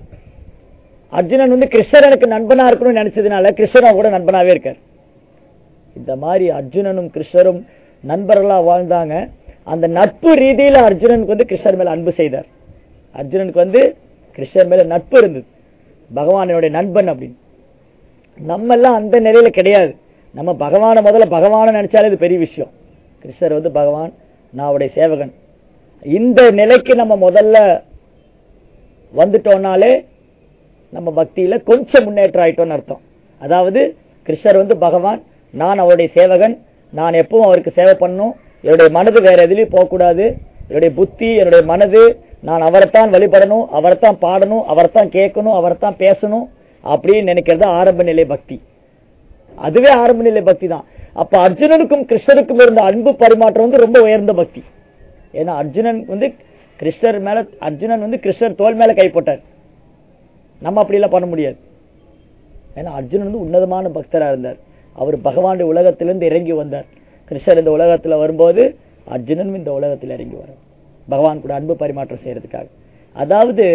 அர்ஜுனன் வந்து கிருஷ்ணர் எனக்கு நண்பனா இருக்கணும்னு நினைச்சதுனால கிருஷ்ணன் கூட நண்பனாவே இருக்கார் இந்த மாதிரி அர்ஜுனனும் கிருஷ்ணரும் நண்பர்களா வாழ்ந்தாங்க அந்த நட்பு ரீதியில அர்ஜுனனுக்கு வந்து கிருஷ்ணர் மேல அன்பு செய்தார் அர்ஜுனனுக்கு வந்து கிருஷ்ணர் மேல நட்பு இருந்தது பகவானுடைய நண்பன் அப்படின்னு நம்ம எல்லாம் அந்த நிலையில கிடையாது நம்ம பகவானை முதல்ல பகவானை நினைச்சாலே இது பெரிய விஷயம் கிருஷ்ணர் வந்து பகவான் நான் அவருடைய சேவகன் இந்த நிலைக்கு நம்ம முதல்ல வந்துட்டோம்னாலே நம்ம பக்தியில கொஞ்சம் முன்னேற்றம் ஆயிட்டோம்னு அர்த்தம் அதாவது கிருஷ்ணர் வந்து பகவான் நான் அவருடைய சேவகன் நான் எப்பவும் அவருக்கு சேவை பண்ணணும் என்னுடைய மனது வேற எதுலயும் போகக்கூடாது என்னுடைய புத்தி என்னுடைய மனது நான் அவரைத்தான் வழிபடணும் அவரைத்தான் பாடணும் அவரைத்தான் கேட்கணும் அவரைத்தான் பேசணும் அப்படின்னு நினைக்கிறது ஆரம்ப நிலை பக்தி அதுவே ஆரம்ப நிலை பக்தி தான் அப்ப அர்ஜுனனுக்கும் கிருஷ்ணருக்கும் இருந்த அன்பு பரிமாற்றம் வந்து ரொம்ப உயர்ந்த பக்தி ஏன்னா அர்ஜுனன் வந்து கிருஷ்ணர் மேல அர்ஜுனன் வந்து கிருஷ்ணர் தோல் மேல கை போட்டார் நம்ம அப்படி எல்லாம் பண்ண முடியாது ஏன்னா அர்ஜுனன் வந்து உன்னதமான பக்தரா இருந்தார் அவர் பகவானுடைய உலகத்திலிருந்து இறங்கி வந்தார் கிருஷ்ணர் இந்த உலகத்துல வரும்போது அர்ஜுனனும் இந்த உலகத்தில் இறங்கி வரார் பகவான் கூட அன்பு பரிமாற்றம் செய்யறதுக்காக அதாவது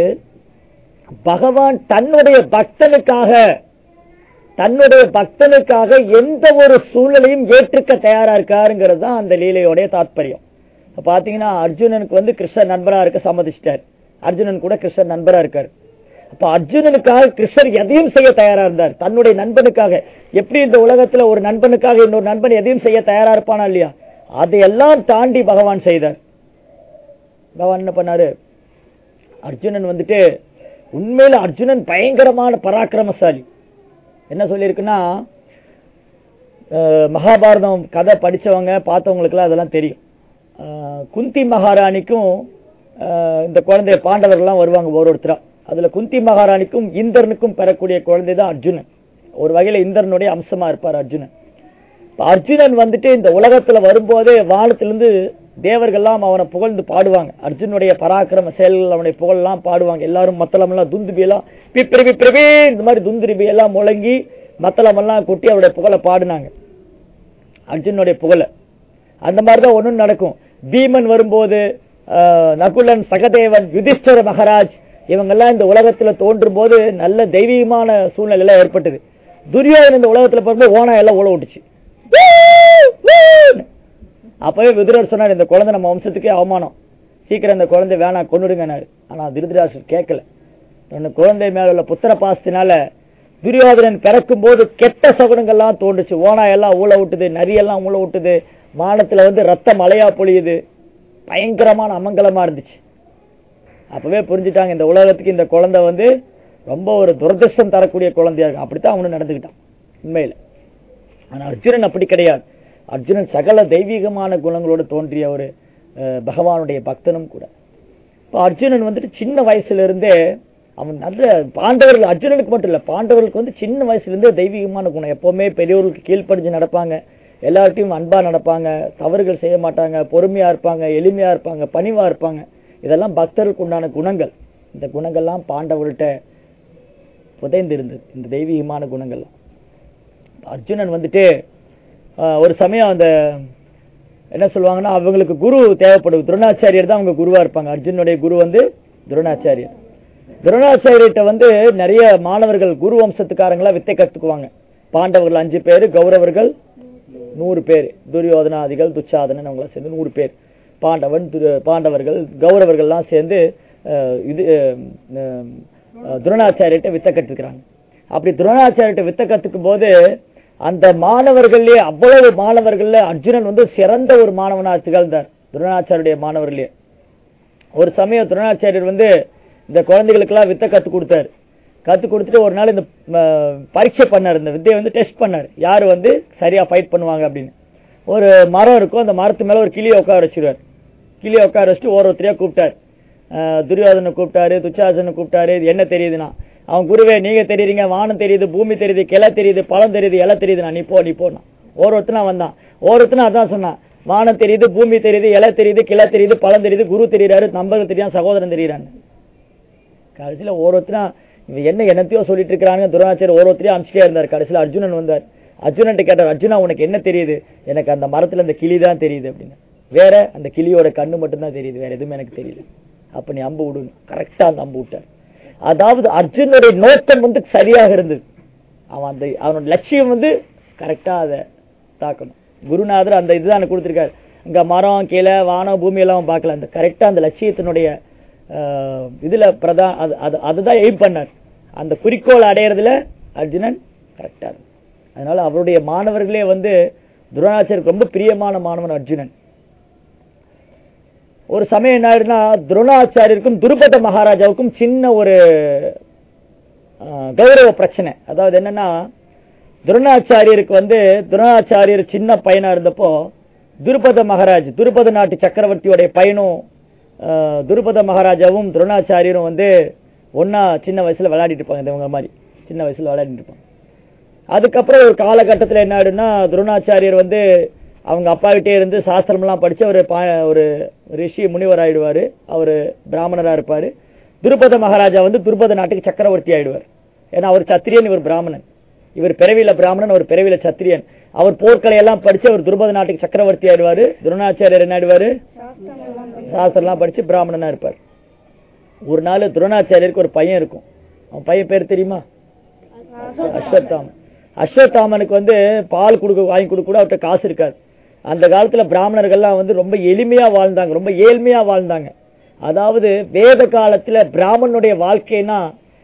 பகவான் தன்னுடைய பக்தனுக்காக தன்னுடைய பக்தனுக்காக எந்த ஒரு சூழ்நிலையும் ஏற்றுக்க தயாரா இருக்காருங்கிறது தான் அந்த லீலையோடைய தாத்பரியம் இப்ப பாத்தீங்கன்னா அர்ஜுனனுக்கு வந்து கிருஷ்ணர் நண்பரா இருக்க சம்மதிச்சிட்டார் அர்ஜுனன் கூட கிருஷ்ணர் நண்பரா இருக்காரு அப்ப அர்ஜுனனுக்காக கிருஷ்ணர் எதையும் செய்ய தயாரா இருந்தார் தன்னுடைய நண்பனுக்காக எப்படி இந்த உலகத்துல ஒரு நண்பனுக்காக இன்னொரு நண்பன் எதையும் செய்ய தயாரா இருப்பானா இல்லையா அதையெல்லாம் தாண்டி பகவான் செய்தார் பகவான் என்ன பண்ணாரு அர்ஜுனன் வந்துட்டு உண்மையில அர்ஜுனன் பயங்கரமான பராக்கிரமசாலி என்ன சொல்லியிருக்குன்னா அஹ், மகாபாரதம் கதை படிச்சவங்க பார்த்தவங்களுக்குலாம் அதெல்லாம் தெரியும் அஹ், குந்தி மகாராணிக்கும் அஹ், இந்த குழந்தை பாண்டவர்கள்லாம் வருவாங்க ஒரு ஒருத்தரா அதுல குந்தி மகாராணிக்கும் இந்திரனுக்கும் பெறக்கூடிய குழந்தை தான் அர்ஜுனன் ஒரு வகையில இந்திரனுடைய அம்சமா இருப்பார் அர்ஜுனன் இப்ப அர்ஜுனன் வந்துட்டு இந்த உலகத்துல வரும்போதே வானத்திலிருந்து தேவர்கள்லாம் அவனை புகழ்ந்து பாடுவாங்க அர்ஜுனுடைய பராக்கிரம செயல்கள் அவனை புகழலாம் பாடுவாங்க எல்லாரும் மத்தளம் எல்லாம் துந்துபி எல்லாம் பிப்பிரி பிப்பிரிபி இந்த மாதிரி துந்துரிபி எல்லாம் முழங்கி மத்தளம் எல்லாம் கொட்டி அவருடைய புகழை பாடுனாங்க அர்ஜுனுடைய புகழ அந்த மாதிரி தான் ஒண்ணும் நடக்கும் பீமன் வரும்போது ஆஹ், நகுலன் சகதேவன் யுதிஷ்டர மகாராஜ் இவங்கெல்லாம் இந்த உலகத்துல தோன்றும் போது நல்ல தெய்வீகமான சூழ்நிலை எல்லாம் ஏற்பட்டது துரியோதனன் இந்த உலகத்துல பிறந்து ஓனா எல்லாம் உழ விட்டுச்சு அப்பவே விதுரர் சொன்னார் இந்த குழந்தை நம்ம வம்சத்துக்கே அவமானம் சீக்கிரம் இந்த குழந்தை வேணாம் கொண்டுடுங்கனாரு ஆனா திருதராசர் கேட்கல அந்த குழந்தை மேல உள்ள புத்திர பாசத்தினால துரியோதனன் பிறக்கும் போது கெட்ட சகுனங்கள்லாம் தோன்றுச்சு ஓனா எல்லாம் ஊழ விட்டுது நரியெல்லாம் ஊழ விட்டுது வானத்துல வந்து ரத்த மழையா பொழியுது பயங்கரமான அமங்கலமா இருந்துச்சு அப்பவே புரிஞ்சுட்டாங்க இந்த உலகத்துக்கு இந்த குழந்தை வந்து ரொம்ப ஒரு துரதிருஷ்டம் தரக்கூடிய குழந்தையா இருக்கும் அப்படித்தான் அவனு நடந்துக்கிட்டான் உண்மையில ஆனா அர்ஜுனன் அப்படி கிடையாது அர்ஜுனன் சகல தெய்வீகமான குணங்களோடு தோன்றிய ஒரு அஹ், பகவானுடைய பக்தனும் கூட இப்ப அர்ஜுனன் வந்துட்டு சின்ன வயசுல இருந்தே அவன் நல்ல பாண்டவர்கள் அர்ஜுனனுக்கு மட்டும் இல்ல பாண்டவர்களுக்கு வந்து சின்ன வயசுல இருந்தே தெய்வீகமான குணம் எப்பவுமே பெரியவர்களுக்கு கீழ்ப்படிஞ்சு நடப்பாங்க எல்லார்ட்டையும் அன்பா நடப்பாங்க தவறுகள் செய்ய மாட்டாங்க பொறுமையா இருப்பாங்க எளிமையா இருப்பாங்க பணிவா இருப்பாங்க இதெல்லாம் பக்தர்களுக்கு உண்டான குணங்கள் இந்த குணங்கள்லாம் பாண்டவர்கள்ட்ட புதைந்து இருந்தது இந்த தெய்வீகமான குணங்கள்லாம் அர்ஜுனன் வந்துட்டு ஆஹ், ஒரு சமயம் அந்த என்ன சொல்லுவாங்கன்னா அவங்களுக்கு குரு தேவைப்படுது துரோணாச்சாரியர் தான் அவங்க குருவா இருப்பாங்க அர்ஜுனுடைய குரு வந்து துரோணாச்சாரியர் துரோணாச்சாரியர்கிட்ட வந்து நிறைய மாணவர்கள் குரு வம்சத்துக்காரங்களா வித்தை கத்துக்குவாங்க பாண்டவர்கள் அஞ்சு பேர் கௌரவர்கள் நூறு பேர் துரியோதனாதிகள் துச்சாதனன் அவங்களாம் சேர்ந்து நூறு பேர் பாண்டவன் துரு- பாண்டவர்கள் கௌரவர்கள்லாம் சேர்ந்து அஹ், இது அஹ், அஹ், துரோணாச்சாரியர்கிட்ட வித்தை கத்துக்கிறாங்க அப்படி துரோணாச்சாரியர்கிட்ட வித்தை கத்துக்கும் போது அந்த மாணவர்கள்லயே அவ்வளவு மாணவர்கள்ல அர்ஜுனன் வந்து சிறந்த ஒரு மாணவனா திகழ்ந்தார் துரோணாச்சாரியுடைய மாணவர்களே ஒரு சமயம் துரோணாச்சாரியர் வந்து இந்த குழந்தைகளுக்கெல்லாம் வித்தை கத்து கொடுத்தாரு கத்து கொடுத்துட்டு ஒரு நாள் இந்த ம, பரீட்சை பண்ணார் இந்த வித்தையை வந்து டெஸ்ட் பண்ணார் யார் வந்து சரியா ஃபைட் பண்ணுவாங்க அப்படின்னு ஒரு மரம் இருக்கும் அந்த மரத்து மேல ஒரு கிளியை உட்கார வச்சிருவார் கிளியை உட்கார வச்சுட்டு ஒரு ஒருத்தரையா கூப்பிட்டார் அஹ், துரியோதனை கூப்பிட்டாரு துச்சாசனை கூப்பிட்டாரு இது என்ன தெரியுதுன்னா அவன் குருவே நீங்க தெரியுறீங்க வானம் தெரியுது பூமி தெரியுது கிளை தெரியுது பழம் தெரியுது இலை தெரியுதுண்ணா நீ போ நீ போனா ஒருத்தனா வந்தான் ஒருத்தனா அதான் சொன்னான் வானம் தெரியுது பூமி தெரியுது இலை தெரியுது கிளை தெரியுது பழம் தெரியுது குரு தெரியுறாரு நம்பகம் தெரியும் சகோதரன் தெரியுறான்னு கடைசியில ஒருத்தனா இவன் என்ன என்னத்தையோ சொல்லிட்டு இருக்கிறாங்க துரோணாச்சாரியர் ஒருத்தரையும் அமிச்சிட்டே இருந்தார் கடைசியில அர்ஜுனன் வந்தார் அர்ஜுனன்ட்ட கேட்டார் அர்ஜுனா உனக்கு என்ன தெரியுது எனக்கு அந்த மரத்துல அந்த கிளி தான் தெரியுது அப்படின்னு வேற அந்த கிளியோட கண்ணு மட்டும்தான் தெரியுது வேற எதுவுமே எனக்கு தெரியல அப்ப நீ அம்பு விடணும் கரெக்டா அந்த அம்பு விட்டார் அதாவது அர்ஜுனுடைய நோக்கம் வந்து சரியாக இருந்தது அவன் அந்த அவனோட லட்சியம் வந்து கரெக்டா அதை தாக்கணும் குருநாதர் அந்த இதுதான் எனக்கு கொடுத்திருக்காரு இங்க மரம் கீழே வானம் பூமி எல்லாம் அவன் பார்க்கல அந்த கரெக்டா அந்த லட்சியத்தினுடைய ஆஹ், இதுல பிரதான் அது அது- அதுதான் எய்ம் பண்ணார் அந்த குறிக்கோள் அடையறதுல அர்ஜுனன் கரெக்டா இருந்தார் அதனால அவருடைய மாணவர்களே வந்து துரோணாச்சாரியருக்கு ரொம்ப பிரியமான மாணவன் அர்ஜுனன் ஒரு சமயம் என்ன ஆயிடுனா துரோணாச்சாரியருக்கும் துருபத மகாராஜாவுக்கும் சின்ன ஒரு ஆஹ், கௌரவ பிரச்சனை அதாவது என்னன்னா துரோணாச்சாரியருக்கு வந்து துரோணாச்சாரியர் சின்ன பையனா இருந்தப்போ துருபத மகாராஜ் துருபத நாட்டு சக்கரவர்த்தியோடைய பையனும் ஆஹ், துருபத மகாராஜாவும் துரோணாச்சாரியரும் வந்து ஒண்ணா சின்ன வயசுல விளையாடிட்டு இருப்பாங்க இவங்க மாதிரி சின்ன வயசுல விளையாடிட்டு இருப்பாங்க அதுக்கப்புறம் ஒரு காலகட்டத்துல என்ன ஆயிடும்னா துரோணாச்சாரியர் வந்து அவங்க அப்பா கிட்டே இருந்து சாஸ்திரம்லாம் படிச்சு அவர் ஒரு ரிஷி முனிவர் ஆயிடுவாரு அவரு பிராமணரா இருப்பாரு துருபத மகாராஜா வந்து துருபத நாட்டுக்கு சக்கரவர்த்தி ஆயிடுவார் ஏன்னா அவர் சத்திரியன் இவர் பிராமணன் இவர் பிறவியில பிராமணன் அவர் பிறவியில சத்திரியன் அவர் போர்க்கலை எல்லாம் படிச்சு அவர் துருபத நாட்டுக்கு சக்கரவர்த்தி ஆயிடுவாரு துரோணாச்சாரியர் என்ன ஆயிடுவாரு சாஸ்திரம்லாம் படிச்சு பிராமணனா இருப்பார் ஒரு நாள் துரோணாச்சாரியருக்கு ஒரு பையன் இருக்கும் அவன் பையன் பேர் தெரியுமா அஸ்வத்தாமன் அஸ்வத்தாமனுக்கு வந்து பால் கொடுக்க வாங்கி கொடுக்க கூட அவர்கிட்ட காசு இருக்காது அந்த காலத்துல பிராமணர்கள்லாம் வந்து ரொம்ப எளிமையா வாழ்ந்தாங்க ரொம்ப ஏழ்மையா வாழ்ந்தாங்க அதாவது வேத காலத்துல பிராமணனுடைய வாழ்க்கைனா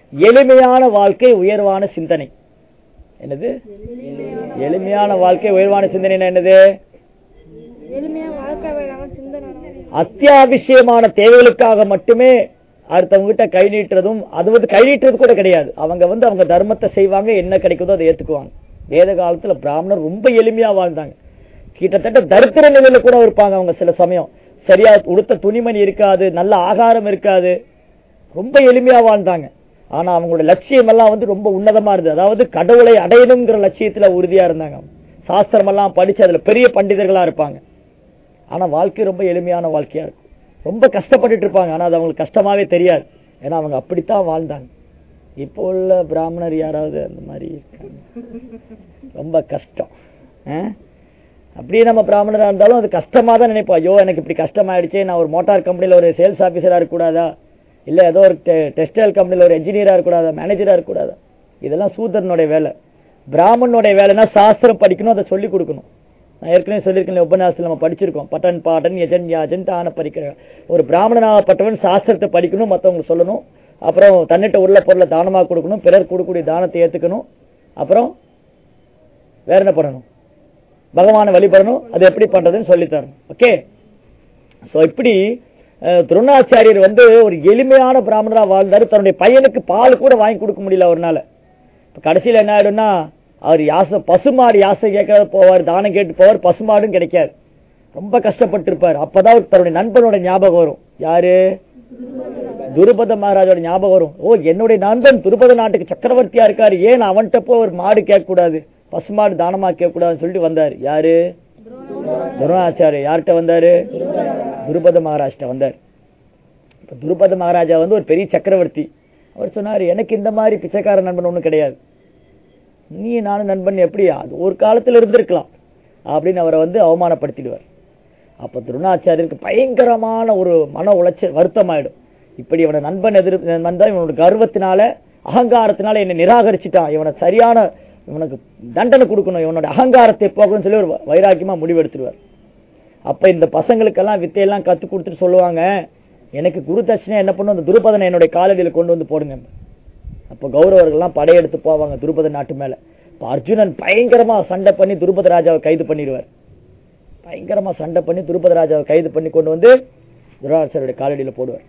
எளிமையான வாழ்க்கை உயர்வான சிந்தனை என்னது எளிமையான வாழ்க்கை உயர்வான சிந்தனை என்னது எளிமையா வாழ்க்கை வேணாம் சிந்தனை அத்தியாவசியமான தேவைகளுக்காக மட்டுமே அடுத்தவங்க கிட்ட கை நீட்டுறதும் அது வந்து கை நீட்டுறது கூட கிடையாது அவங்க வந்து அவங்க தர்மத்தை செய்வாங்க என்ன கிடைக்குதோ அதை ஏத்துக்குவாங்க வேத காலத்துல பிராமணர் ரொம்ப எளிமையா வாழ்ந்தாங்க கிட்டத்தட்ட தரித்திர நிலையில கூட இருப்பாங்க அவங்க சில சமயம் சரியா உடுத்த துணிமணி இருக்காது நல்ல ஆகாரம் இருக்காது ரொம்ப எளிமையா வாழ்ந்தாங்க ஆனா அவங்களோட லட்சியம் எல்லாம் வந்து ரொம்ப உன்னதமா இருந்தது அதாவது கடவுளை அடையணுங்கிற லட்சியத்துல உறுதியா இருந்தாங்க சாஸ்திரம் எல்லாம் படிச்சு அதுல பெரிய பண்டிதர்களா இருப்பாங்க ஆனா வாழ்க்கை ரொம்ப எளிமையான வாழ்க்கையா இருக்கும் ரொம்ப கஷ்டப்பட்டுட்டு இருப்பாங்க ஆனா அது அவங்களுக்கு கஷ்டமாவே தெரியாது ஏன்னா அவங்க அப்படித்தான் வாழ்ந்தாங்க இப்போ உள்ள பிராமணர் யாராவது அந்த மாதிரி இருக்காங்க ரொம்ப கஷ்டம் ஆ? அப்படியே நம்ம பிராமணரா இருந்தாலும் அது கஷ்டமா தான் நினைப்போம் ஐயோ எனக்கு இப்படி கஷ்டமாயிடுச்சே நான் ஒரு மோட்டார் கம்பெனில ஒரு சேல்ஸ் ஆபீசரா இருக்கக்கூடாதா இல்ல ஏதோ ஒரு டெக்ஸ்டைல் கம்பெனில ஒரு என்ஜினியரா இருக்கக்கூடாதா மேனேஜரா இருக்கக்கூடாதா இதெல்லாம் சூதரனுடைய வேலை பிராமணனுடைய வேலைன்னா சாஸ்திரம் படிக்கணும் அதை சொல்லி கொடுக்கணும் நான் ஏற்கனவே சொல்லியிருக்கேன் உபன்யாசத்தில் நம்ம படிச்சிருக்கோம் பட்டன் பாட்டன் யஜன் யாஜன் தான படிக்கிற ஒரு பிராமணனாகப்பட்டவன் சாஸ்திரத்தை படிக்கணும் மற்றவங்களுக்கு சொல்லணும் அப்புறம் தன்னிட்ட உள்ள பொருளை தானமா கொடுக்கணும் பிறர் கொடுக்கக்கூடிய தானத்தை ஏத்துக்கணும் அப்புறம் வேற என்ன பண்ணணும் பகவானை வழிபடணும் அது எப்படி பண்றதுன்னு சொல்லி தரணும் ஓகே சோ இப்படி அஹ், துரோணாச்சாரியர் வந்து ஒரு எளிமையான பிராமணரா வாழ்ந்தாரு தன்னுடைய பையனுக்கு பால் கூட வாங்கி கொடுக்க முடியல அவர்னால இப்ப கடைசியில என்ன ஆயிடும்னா அவர் யாசை பசுமாடு யாசை கேட்காத போவார் தானம் கேட்டு போவார் பசுமாடும் கிடைக்காது ரொம்ப கஷ்டப்பட்டு இருப்பார் அப்பதான் அவருக்கு தன்னுடைய நண்பனோட ஞாபகம் வரும் யாரு துருபத மகாராஜோட ஞாபகம் வரும் ஓ என்னுடைய நண்பன் துருபத நாட்டுக்கு சக்கரவர்த்தியா இருக்காரு ஏன் அவன்கிட்ட போய் ஒரு மாடு கேட்க கூடாது பசுமாடு தானமா கேட்க கூடாதுன்னு சொல்லிட்டு வந்தாரு யாரு துரோணாச்சாரியர் யார்கிட்ட வந்தாரு துருபத மகாராஜ்கிட்ட வந்தார் இப்ப துருபத மகாராஜா வந்து ஒரு பெரிய சக்கரவர்த்தி அவர் சொன்னாரு எனக்கு இந்த மாதிரி பிச்சைக்கார நண்பன் ஒண்ணும் கிடையாது நீ நானும் நண்பன் எப்படி அது ஒரு காலத்துல இருந்திருக்கலாம் அப்படின்னு அவரை வந்து அவமானப்படுத்திடுவார் அப்ப துருணாச்சாரியருக்கு பயங்கரமான ஒரு மன உளைச்சல் வருத்தமாயிடும் இப்படி இவனை நண்பன் எதிர் வந்தா இவனோட கர்வத்தினால அகங்காரத்தினால என்னை நிராகரிச்சிட்டான் இவனை சரியான இவனுக்கு தண்டனை கொடுக்கணும் இவனோட அகங்காரத்தை போகணும்னு சொல்லி ஒரு வைராக்கியமா முடிவெடுத்துருவார் அப்ப இந்த பசங்களுக்கெல்லாம் வித்தையெல்லாம் கத்து கொடுத்துட்டு சொல்லுவாங்க எனக்கு குரு தட்சிணை என்ன பண்ணும் அந்த துருபதனை என்னுடைய காலடியில கொண்டு வந்து போடுங்க அப்ப கௌரவர்கள்லாம் படையெடுத்து போவாங்க துருபத நாட்டு மேல இப்ப அர்ஜுனன் பயங்கரமா சண்டை பண்ணி துருபத ராஜாவை கைது பண்ணிடுவார் பயங்கரமா சண்டை பண்ணி துருபத ராஜாவை கைது பண்ணி கொண்டு வந்து துராட்சருடைய காலடியில போடுவார்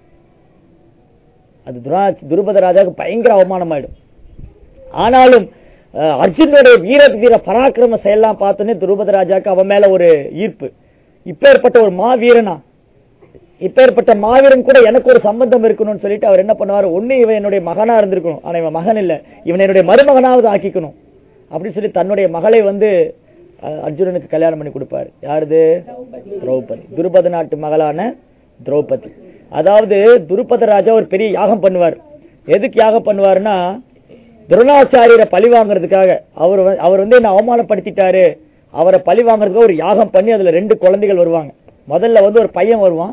அது துரா துருபத ராஜாவுக்கு பயங்கர அவமானமாயிடும் ஆனாலும் அஹ், அர்ஜுனுடைய வீர வீர பராக்கிரம செயலாம் பார்த்தோன்னே துருபத ராஜாக்கு அவன் மேல ஒரு ஈர்ப்பு இப்பேற்பட்ட ஒரு மாவீரனா இப்பேற்பட்ட மாவீரன் கூட எனக்கு ஒரு சம்பந்தம் இருக்கணும்னு சொல்லிட்டு அவர் என்ன பண்ணுவார் ஒண்ணு இவன் என்னுடைய மகனா இருந்திருக்கணும் ஆனா இவன் மகன் இல்ல இவன் என்னுடைய மருமகனாவது ஆக்கிக்கணும் அப்படின்னு சொல்லி தன்னுடைய மகளை வந்து அஹ், அர்ஜுனனுக்கு கல்யாணம் பண்ணி கொடுப்பார் யாருது திரௌபதி துருபத நாட்டு மகளான திரௌபதி அதாவது துருபத ராஜா ஒரு பெரிய யாகம் பண்ணுவார் எதுக்கு யாகம் பண்ணுவாருன்னா துரோணாச்சாரியரை பழி வாங்குறதுக்காக அவர் வந்து- அவர் வந்து என்ன அவமானப்படுத்திட்டாரு அவரை பழி வாங்குறதுக்கு ஒரு யாகம் பண்ணி அதுல ரெண்டு குழந்தைகள் வருவாங்க முதல்ல வந்து ஒரு பையன் வருவான்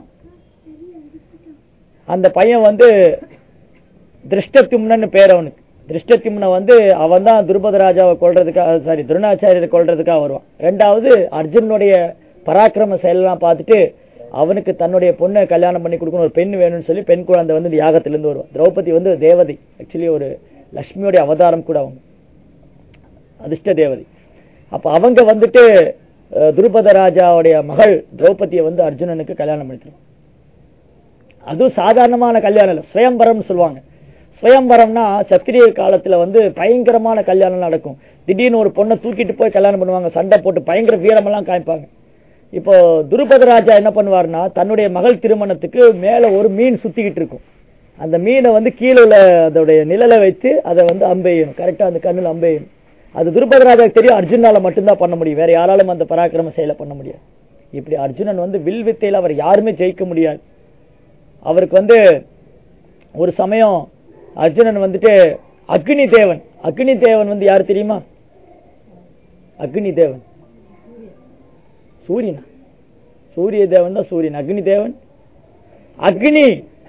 அந்த பையன் வந்து திருஷ்டத்யும்னு பேர் அவனுக்கு திருஷ்டத்யும்ன வந்து அவன் தான் துருபத ராஜாவை கொல்றதுக்காக சாரி துரோணாச்சாரியரை கொல்றதுக்காக வருவான் ரெண்டாவது அர்ஜுனுடைய பராக்கிரம செயலெல்லாம் பார்த்துட்டு அவனுக்கு தன்னுடைய பொண்ணை கல்யாணம் பண்ணி கொடுக்கணும் ஒரு பெண் வேணும்னு சொல்லி பெண் குழந்தை வந்து இந்த யாகத்திலிருந்து வருவான் திரௌபதி வந்து தேவதை ஆக்சுவலி ஒரு லட்சுமியோடைய அவதாரம் கூட அவங்க அதிர்ஷ்ட தேவதை அப்ப அவங்க வந்துட்டு அஹ், துருபத ராஜாவுடைய மகள் திரௌபதியை வந்து அர்ஜுனனுக்கு கல்யாணம் பண்ணிக்கிறோம் அதுவும் சாதாரணமான கல்யாணம் இல்லை சுயம்பரம்னு சொல்லுவாங்க சுயம்பரம்னா சத்திரிய காலத்துல வந்து பயங்கரமான கல்யாணம் நடக்கும் திடீர்னு ஒரு பொண்ணை தூக்கிட்டு போய் கல்யாணம் பண்ணுவாங்க சண்டை போட்டு பயங்கர வீரமெல்லாம் காமிப்பாங்க இப்போ துருபத ராஜா என்ன பண்ணுவாருன்னா தன்னுடைய மகள் திருமணத்துக்கு மேல ஒரு மீன் சுத்திக்கிட்டு இருக்கும் அந்த மீனை வந்து கீழே உள்ள அதோடைய நிழலை வைத்து அதை வந்து அம்பெய்யணும் கரெக்டா அந்த கண்ணுல அம்பெய்யணும் அது துருபத ராஜாவுக்கு தெரியும் அர்ஜுனால மட்டும்தான் பண்ண முடியும் வேற யாராலும் அந்த பராக்கிரம செயலை பண்ண முடியாது இப்படி அர்ஜுனன் வந்து வில் வித்தையில அவர் யாருமே ஜெயிக்க முடியாது அவருக்கு வந்து ஒரு சமயம் அர்ஜுனன் வந்துட்டு அக்னி தேவன் அக்னி தேவன் வந்து யாரு தெரியுமா அக்னி தேவன் சூரியனா சூரிய தேவன் தான் சூரியன் அக்னி தேவன் அக்னி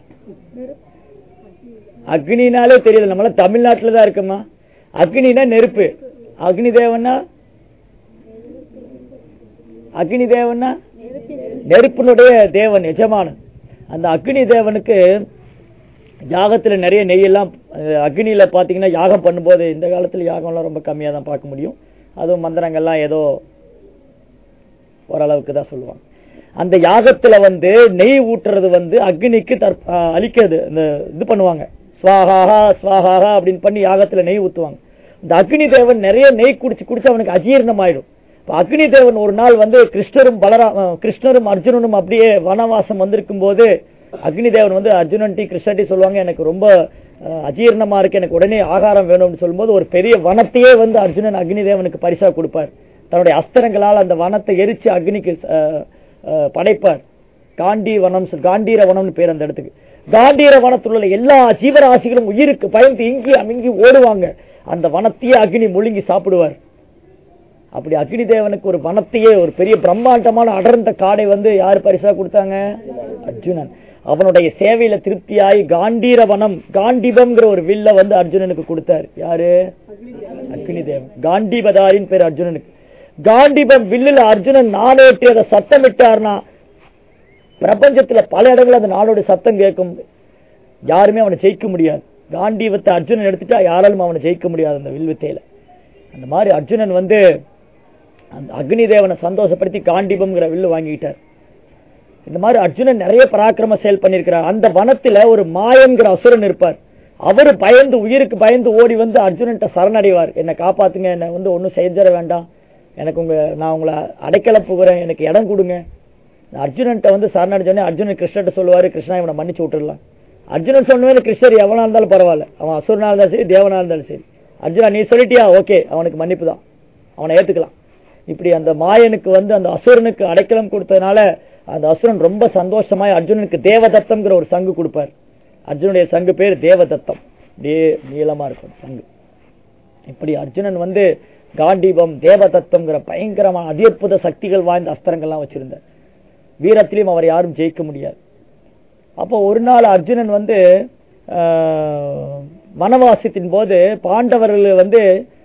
அக்னினாலே தெரியல நம்மள தமிழ்நாட்டுல தான் இருக்கோமா அக்னினா நெருப்பு அக்னி தேவன்னா அக்னி தேவன்னா நெருப்பினுடைய தேவன் எஜமானன் அந்த அக்னி தேவனுக்கு யாகத்துல நிறைய நெய்யெல்லாம் அஹ், அக்னியில பாத்தீங்கன்னா யாகம் பண்ணும்போது இந்த காலத்துல யாகம்லாம் ரொம்ப கம்மியா தான் பார்க்க முடியும் அதுவும் மந்திரங்கள்லாம் ஏதோ ஓரளவுக்கு தான் சொல்லுவாங்க அந்த யாகத்துல வந்து நெய் ஊட்டுறது வந்து அக்னிக்கு தற் அஹ், அழிக்கிறது இந்த இது பண்ணுவாங்க ஸ்வாஹாஹா ஸ்வாஹாஹா அப்படின்னு பண்ணி யாகத்துல நெய் ஊத்துவாங்க இந்த அக்னி தேவன் நிறைய நெய் குடிச்சு குடிச்சு அவனுக்கு அஜீரணம் ஆயிடும் இப்ப அக்னி தேவன் ஒரு நாள் வந்து கிருஷ்ணரும் பலரா அஹ், கிருஷ்ணரும் அர்ஜுனனும் அப்படியே வனவாசம் வந்திருக்கும் போது அக்னி தேவன் வந்து அர்ஜுனன் டி கிருஷ்ணட்டி சொல்லுவாங்க எனக்கு ரொம்ப அஹ், அஜீரணமா இருக்கு எனக்கு உடனே ஆகாரம் வேணும்னு சொல்லும்போது ஒரு பெரிய வனத்தையே வந்து அர்ஜுனன் அக்னி தேவனுக்கு பரிசா கொடுப்பார் தன்னுடைய அஸ்திரங்களால் அந்த வனத்தை எரிச்சு அக்னிக்கு அஹ், அஹ், படைப்பார் காண்டி வனம் சொல்- காண்டீர வனம்னு பேர் அந்த இடத்துக்கு காண்டீர வனத்தில் உள்ள எல்லா ஜீவராசிகளும் உயிருக்கு பயந்து இங்கி அமிங்கி ஓடுவாங்க அந்த வனத்தையே அக்னி முழுங்கி சாப்பிடுவார் அப்படி அக்னி தேவனுக்கு ஒரு வனத்தையே ஒரு பெரிய பிரம்மாண்டமான அடர்ந்த காடை வந்து யார் பரிசா கொடுத்தாங்க அர்ஜுனன் அவனுடைய சேவையில திருப்தியாய் காண்டீர வனம் காண்டிபம்ங்கிற ஒரு வில்ல வந்து அர்ஜுனனுக்கு கொடுத்தார் யாரு அக்னி தேவன் காண்டிபதாரின் பேர் அர்ஜுனனுக்கு காண்டிபம் வில்லுல அர்ஜுனன் நாளேற்றி அதை சத்தமிட்டார்னா பிரபஞ்சத்துல பல இடங்கள்ல அந்த நாளோட சத்தம் கேட்கும் யாருமே அவனை ஜெயிக்க முடியாது காண்டீபத்தை அர்ஜுனன் எடுத்துட்டா யாராலும் அவனை ஜெயிக்க முடியாது அந்த வில்வித்தையில அந்த மாதிரி அர்ஜுனன் வந்து அந்த அக்னி தேவனை சந்தோஷப்படுத்தி காண்டிபம்ங்கிற வில்லு வாங்கிட்டார் இந்த மாதிரி அர்ஜுனன் நிறைய பராக்கிரம செயல் பண்ணியிருக்கிறார் அந்த வனத்துல ஒரு மாயன்கிற அசுரன் இருப்பார் அவரு பயந்து உயிருக்கு பயந்து ஓடி வந்து அர்ஜுனன்ட்ட சரணடைவார் என்னை காப்பாத்துங்க என்னை வந்து ஒன்றும் செஞ்சிட வேண்டாம் எனக்கு உங்க நான் உங்களை அடைக்கல போகிறேன் எனக்கு இடம் கொடுங்க அர்ஜுனன்ட்ட வந்து சரணடைஞ்சோடனே அர்ஜுனன் கிருஷ்ணர்ட்ட சொல்லுவாரு கிருஷ்ணா இவனை மன்னிச்சு விட்டுடலாம் அர்ஜுனன் சொன்னவே கிருஷ்ணர் எவனா இருந்தாலும் பரவாயில்ல அவன் அசுரனா இருந்தாலும் சரி தேவனா இருந்தாலும் சரி அர்ஜுனா நீ சொல்லிட்டியா ஓகே அவனுக்கு மன்னிப்பு தான் அவனை ஏத்துக்கலாம் இப்படி அந்த மாயனுக்கு வந்து அந்த அசுரனுக்கு அடைக்கலம் கொடுத்ததுனால அந்த அசுரன் ரொம்ப சந்தோஷமாய் அர்ஜுனனுக்கு தேவதத்தம்ங்கிற ஒரு சங்கு கொடுப்பார் அர்ஜுனுடைய சங்கு பேர் தேவதத்தம் அப்படியே நீளமா இருக்கும் சங்கு இப்படி அர்ஜுனன் வந்து காண்டீபம் தேவதத்தம்ங்கிற பயங்கரமான அதியற்புத சக்திகள் வாய்ந்த அஸ்திரங்கள்லாம் வச்சிருந்தார் வீரத்திலையும் அவர் யாரும் ஜெயிக்க முடியாது அப்போ ஒரு நாள் அர்ஜுனன் வந்து ஆஹ், வனவாசத்தின் போது பாண்டவர்கள் வந்து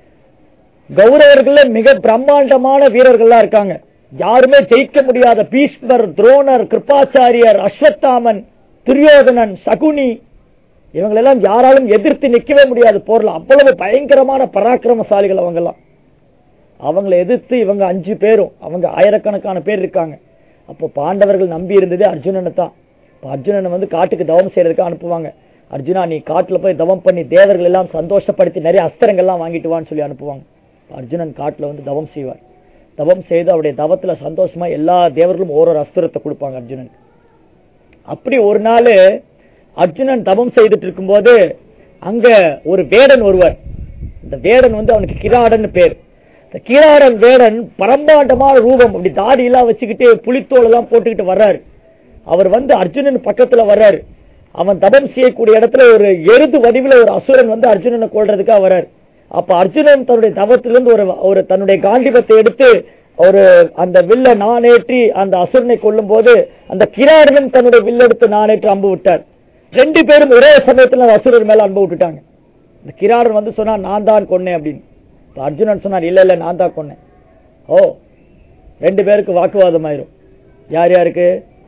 கௌரவர்கள்ல மிக பிரம்மாண்டமான வீரர்கள்லாம் இருக்காங்க யாருமே ஜெயிக்க முடியாத பீஷ்மர் துரோணர் கிருபாச்சாரியர் அஸ்வத்தாமன் துரியோதனன் சகுனி இவங்களெல்லாம் யாராலும் எதிர்த்து நிக்கவே முடியாது போர்ல அவ்வளவு பயங்கரமான பராக்கிரமசாலிகள் அவங்கெல்லாம் அவங்களை எதிர்த்து இவங்க அஞ்சு பேரும் அவங்க ஆயிரக்கணக்கான பேர் இருக்காங்க அப்போ பாண்டவர்கள் நம்பி இருந்தது அர்ஜுனனை தான் இப்போ அர்ஜுனனை வந்து காட்டுக்கு தவம் செய்யறதுக்கு அனுப்புவாங்க அர்ஜுனா நீ காட்டுல போய் தவம் பண்ணி தேவர்கள் எல்லாம் சந்தோஷப்படுத்தி நிறைய அஸ்திரங்கள்லாம் வாங்கிட்டு வான்னு சொல்லி அனுப்புவாங்க அப்ப அர்ஜுனன் காட்டுல வந்து தவம் செய்வார் தவம் செய்து அவருடைய தவத்துல சந்தோஷமா எல்லா தேவர்களும் ஓரொரு அஸ்திரத்தை கொடுப்பாங்க அர்ஜுனனுக்கு அப்படி ஒரு நாள் அர்ஜுனன் தவம் செய்துட்டு இருக்கும்போது அங்க ஒரு வேடன் ஒருவர் இந்த வேடன் வந்து அவனுக்கு கிராடன் பேர் இந்த கிராடன் வேடன் பரம்பாண்டமான ரூபம் அப்படி தாடி எல்லாம் வச்சுக்கிட்டு புலித்தோல் எல்லாம் போட்டுக்கிட்டு வர்றாரு அவர் வந்து அர்ஜுனன் பக்கத்துல வர்றாரு அவன் தபம் செய்யக்கூடிய இடத்துல ஒரு எருது வடிவில் ஒரு அசுரன் வந்து அர்ஜுனனை கொள்றதுக்காக வர்றாரு அப்ப அர்ஜுனன் தன்னுடைய தவத்திலிருந்து ஒரு ஒரு தன்னுடைய காண்டிபத்தை எடுத்து ஒரு அந்த வில்ல நானேற்றி அந்த அசுரனை கொல்லும் போது அந்த கிராடனும் தன்னுடைய வில்லெடுத்து நானேற்றி அம்பு விட்டார் ரெண்டு பேரும் ஒரே சமயத்துல அந்த அசுரர் மேல அம்பு விட்டுட்டாங்க இந்த கிராடன் வந்து சொன்னா நான் தான் கொன்னேன் அப்படின்னு இப்ப அர்ஜுனன் சொன்னார் இல்ல இல்ல நான் தான் கொன்னேன் ஓ ரெண்டு பேருக்கு வாக்குவாதம் ஆயிரும் யார் யாருக்கு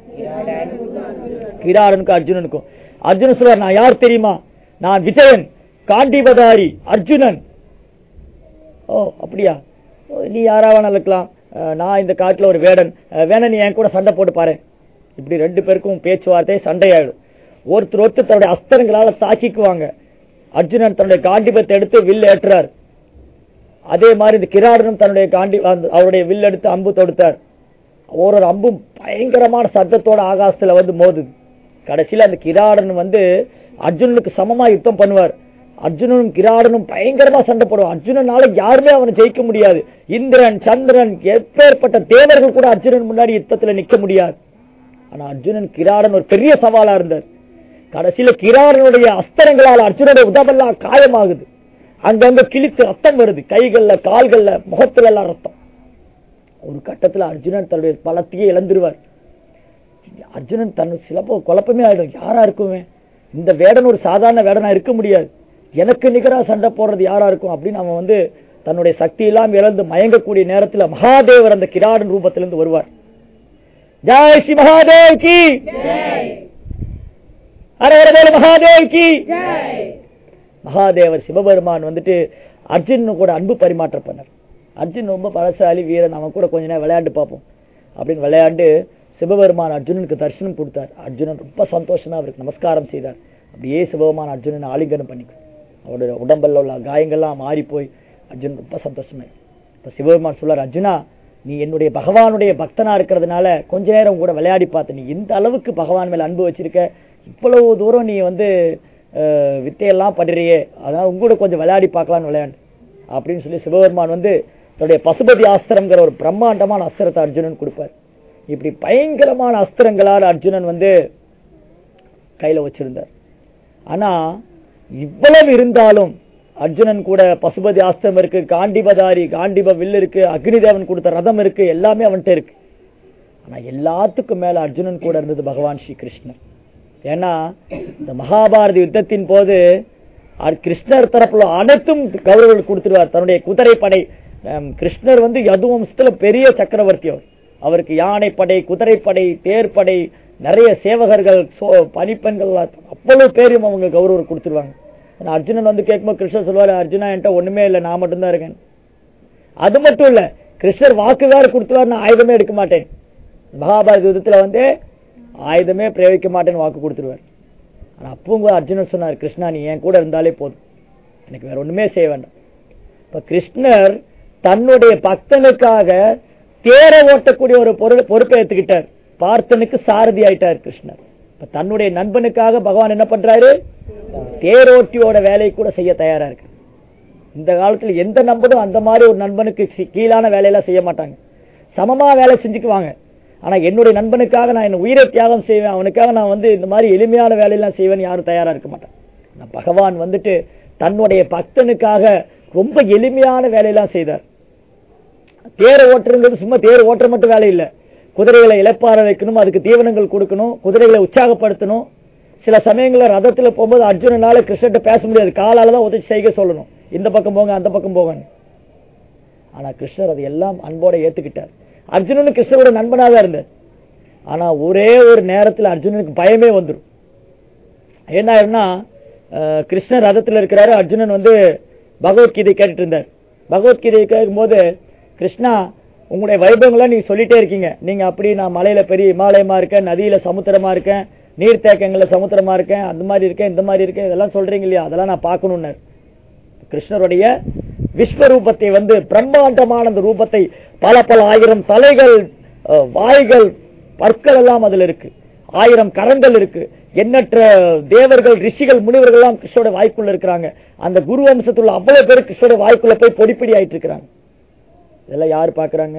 கிராடனுக்கும் அர்ஜுனனுக்கும் அர்ஜுனன் சொல்றார் நான் யார் தெரியுமா நான் விஜயன் காண்டிபதாரி அர்ஜுனன் ஓ அப்படியா ஓ, நீ யாரா வேணாலும் இருக்கலாம் அஹ், நான் இந்த காட்டுல ஒரு வேடன் அஹ், வேணா நீ என் கூட சண்டை போட்டு பாரு இப்படி ரெண்டு பேருக்கும் பேச்சுவார்த்தை சண்டையாயிடும் ஒருத்தர் ஒருத்தர் தன்னுடைய அஸ்திரங்களால தாக்கிக்குவாங்க அர்ஜுனன் தன்னுடைய காண்டிபத்தை எடுத்து வில் ஏற்றுறார் அதே மாதிரி இந்த கிராடனும் தன்னுடைய காண்டி அந்த- அவருடைய வில் எடுத்து அம்பு தொடுத்தார் ஒரு ஒரு அம்பும் பயங்கரமான சத்தத்தோட ஆகாசத்துல வந்து மோதுது கடைசியில அந்த கிராடன் வந்து அர்ஜுனனுக்கு சமமா யுத்தம் பண்ணுவார் அர்ஜுனனும் கிராடனும் பயங்கரமா சண்டை போடுவான் அர்ஜுனனால யாருமே அவனை ஜெயிக்க முடியாது இந்திரன் சந்திரன் எப்பேற்பட்ட தேவர்கள் கூட அர்ஜுனன் முன்னாடி யுத்தத்துல நிக்க முடியாது ஆனா அர்ஜுனன் கிராடன் ஒரு பெரிய சவாலா இருந்தார் கடைசியில கிராடனுடைய அஸ்திரங்களால் அர்ஜுனுடைய உதவெல்லாம் காயமாகுது அங்கங்க கிழித்து ரத்தம் வருது கைகள்ல கால்கள்ல முகத்துல எல்லாம் ரத்தம் ஒரு கட்டத்துல அர்ஜுனன் தன்னுடைய பலத்தையே இழந்துருவார் அர்ஜுனன் தன் சிலப்போ குழப்பமே ஆயிடும் யாரா இருக்குமே இந்த வேடன் ஒரு சாதாரண வேடனா இருக்க முடியாது எனக்கு நிகரா சண்டை போடுறது யாரா இருக்கும் அப்படின்னு அவன் வந்து தன்னுடைய சக்தி எல்லாம் இழந்து மயங்கக்கூடிய நேரத்துல மகாதேவர் அந்த கிராடன் ரூபத்திலிருந்து வருவார் ஜெய் ஸ்ரீ மகாதேவ் கி அரவரவேல மகாதேவ்க்கு ஜெய் மகாதேவர் சிவபெருமான் வந்துட்டு அர்ஜுன் கூட அன்பு பரிமாற்றம் பண்ணார் அர்ஜுன் ரொம்ப பலசாலி வீரன் அவன் கூட கொஞ்ச நேரம் விளையாண்டு பார்ப்போம் அப்படின்னு விளையாண்டு சிவபெருமான் அர்ஜுனனுக்கு தரிசனம் கொடுத்தார் அர்ஜுனன் ரொம்ப சந்தோஷமா அவருக்கு நமஸ்காரம் செய்தார் அப்படியே சிவபெருமான் அர்ஜுனனை ஆலிங்கனம் பண்ணிக்கும் அவருடைய உடம்புல உள்ள காயங்கள்லாம் மாறி போய் அர்ஜுன் ரொம்ப சந்தோஷமா இப்ப சிவபெருமான் சொல்றார் அர்ஜுனா நீ என்னுடைய பகவானுடைய பக்தனா இருக்கிறதுனால கொஞ்ச நேரம் உன் கூட விளையாடி பார்த்த நீ இந்த அளவுக்கு பகவான் மேல அன்பு வச்சிருக்க இவ்வளவு தூரம் நீ வந்து அஹ், வித்தையெல்லாம் பண்றியே அதனால உங்க கூட கொஞ்சம் விளையாடி பார்க்கலாம்னு விளையாண்டு அப்படின்னு சொல்லி சிவபெருமான் வந்து தன்னுடைய பசுபதி ஆஸ்திரம்ங்கிற ஒரு பிரம்மாண்டமான அஸ்திரத்தை அர்ஜுனன் கொடுப்பார் இப்படி பயங்கரமான அஸ்திரங்களால் அர்ஜுனன் வந்து கையில வச்சிருந்தார் ஆனா இவ்வளவு இருந்தாலும் அர்ஜுனன் கூட பசுபதி ஆஸ்திரம் இருக்கு காண்டிபதாரி காண்டிப வில் இருக்கு அக்னிதேவன் கொடுத்த ரதம் இருக்கு எல்லாமே அவன்கிட்ட இருக்கு ஆனா எல்லாத்துக்கும் மேல அர்ஜுனன் கூட இருந்தது பகவான் ஸ்ரீ கிருஷ்ணர் ஏன்னா இந்த மகாபாரத யுத்தத்தின் போது அர்- கிருஷ்ணர் தரப்புல அனைத்தும் கௌரவர்கள் கொடுத்துருவார் தன்னுடைய குதிரைப்படை ஹம், கிருஷ்ணர் வந்து யது வம்சத்துல பெரிய சக்கரவர்த்தி அவர் அவருக்கு யானைப்படை குதிரைப்படை தேர்ப்படை நிறைய சேவகர்கள் சோ- பணிப்பெண்கள் அவ்வளவு பேரும் அவங்க கௌரவர் கொடுத்துருவாங்க ஆனா அர்ஜுனன் வந்து கேட்கும்போது கிருஷ்ணர் சொல்லுவாரு அர்ஜுனா என்கிட்ட ஒண்ணுமே இல்லை நான் மட்டும்தான் இருக்கேன் அது மட்டும் இல்ல கிருஷ்ணர் வாக்கு வேற கொடுத்துருவார் நான் ஆயுதமே எடுக்க மாட்டேன் மகாபாரத யுத்தத்துல வந்து ஆயுதமே பிரயோகிக்க மாட்டேன்னு வாக்கு கொடுத்துருவார் ஆனா அப்பவும் கூட அர்ஜுனன் சொன்னார் கிருஷ்ணா நீ என் கூட இருந்தாலே போதும் எனக்கு வேற ஒண்ணுமே செய்ய வேண்டாம் இப்ப கிருஷ்ணர் தன்னுடைய பக்தனுக்காக தேரை ஓட்டக்கூடிய ஒரு பொருள் பொறுப்பை ஏத்துக்கிட்டார் பார்த்தனுக்கு சாரதி ஆயிட்டார் கிருஷ்ணர் இப்ப தன்னுடைய நண்பனுக்காக பகவான் என்ன பண்றாரு தேரோட்டியோட வேலையை கூட செய்ய தயாரா இருக்கு இந்த காலத்துல எந்த நண்பனும் அந்த மாதிரி ஒரு நண்பனுக்கு சி- கீழான வேலையெல்லாம் செய்ய மாட்டாங்க சமமா வேலை செஞ்சுக்குவாங்க ஆனா என்னுடைய நண்பனுக்காக நான் என் உயிரை தியாகம் செய்வேன் அவனுக்காக நான் வந்து இந்த மாதிரி எளிமையான வேலையெல்லாம் செய்வேன்னு யாரும் தயாரா இருக்க மாட்டாங்க ஆனா பகவான் வந்துட்டு தன்னுடைய பக்தனுக்காக ரொம்ப எளிமையான வேலையெல்லாம் செய்தார் தேரை ஓட்டுறங்கிறது சும்மா தேர் ஓட்டுற மட்டும் வேலை இல்ல குதிரைகளை இளைப்பாற வைக்கணும் அதுக்கு தீவனங்கள் கொடுக்கணும் குதிரைகளை உற்சாகப்படுத்தணும் சில சமயங்கள்ல ரதத்துல போகும்போது அர்ஜுனனால கிருஷ்ணர்ட்ட பேச முடியாது காலால தான் உதவி செய்க சொல்லணும் இந்த பக்கம் போங்க அந்த பக்கம் போங்கன்னு ஆனா கிருஷ்ணர் அதை எல்லாம் அன்போட ஏத்துக்கிட்டார் அர்ஜுனனும் கிருஷ்ணரோட நண்பனா தான் இருந்தார் ஆனா ஒரே ஒரு நேரத்துல அர்ஜுனனுக்கு பயமே வந்துரும் என்ன ஆயிரும்னா அஹ், கிருஷ்ணர் ரதத்துல இருக்கிறாரு அர்ஜுனன் வந்து பகவத்கீதை கேட்டுட்டு இருந்தார் பகவத்கீதை கேட்கும்போது கிருஷ்ணா உங்களுடைய வைபவங்களை நீங்க சொல்லிட்டே இருக்கீங்க நீங்க அப்படி நான் மலையில பெரிய இமாலயமா இருக்கேன் நதியில சமுத்திரமா இருக்கேன் நீர்த்தேக்கங்கள்ல சமுத்திரமா இருக்கேன் அந்த மாதிரி இருக்கேன் இந்த மாதிரி இருக்கேன் இதெல்லாம் சொல்றீங்க இல்லையா அதெல்லாம் நான் பார்க்கணும்னாரு கிருஷ்ணருடைய விஸ்வரூபத்தை வந்து பிரம்மாண்டமான அந்த ரூபத்தை பல பல ஆயிரம் தலைகள் அஹ், வாய்கள் பற்கள் எல்லாம் அதுல இருக்கு ஆயிரம் கரங்கள் இருக்கு எண்ணற்ற தேவர்கள் ரிஷிகள் முனிவர்கள் எல்லாம் கிருஷ்ணோட வாய்க்குள்ள இருக்கிறாங்க அந்த குரு வம்சத்துள்ள அவ்வளவு பேர் கிருஷ்ணோட வாய்க்குள்ள போய் பொடிப்படி ஆயிட்டு இருக்கிறாங்க இதெல்லாம் யாரு பாக்குறாங்க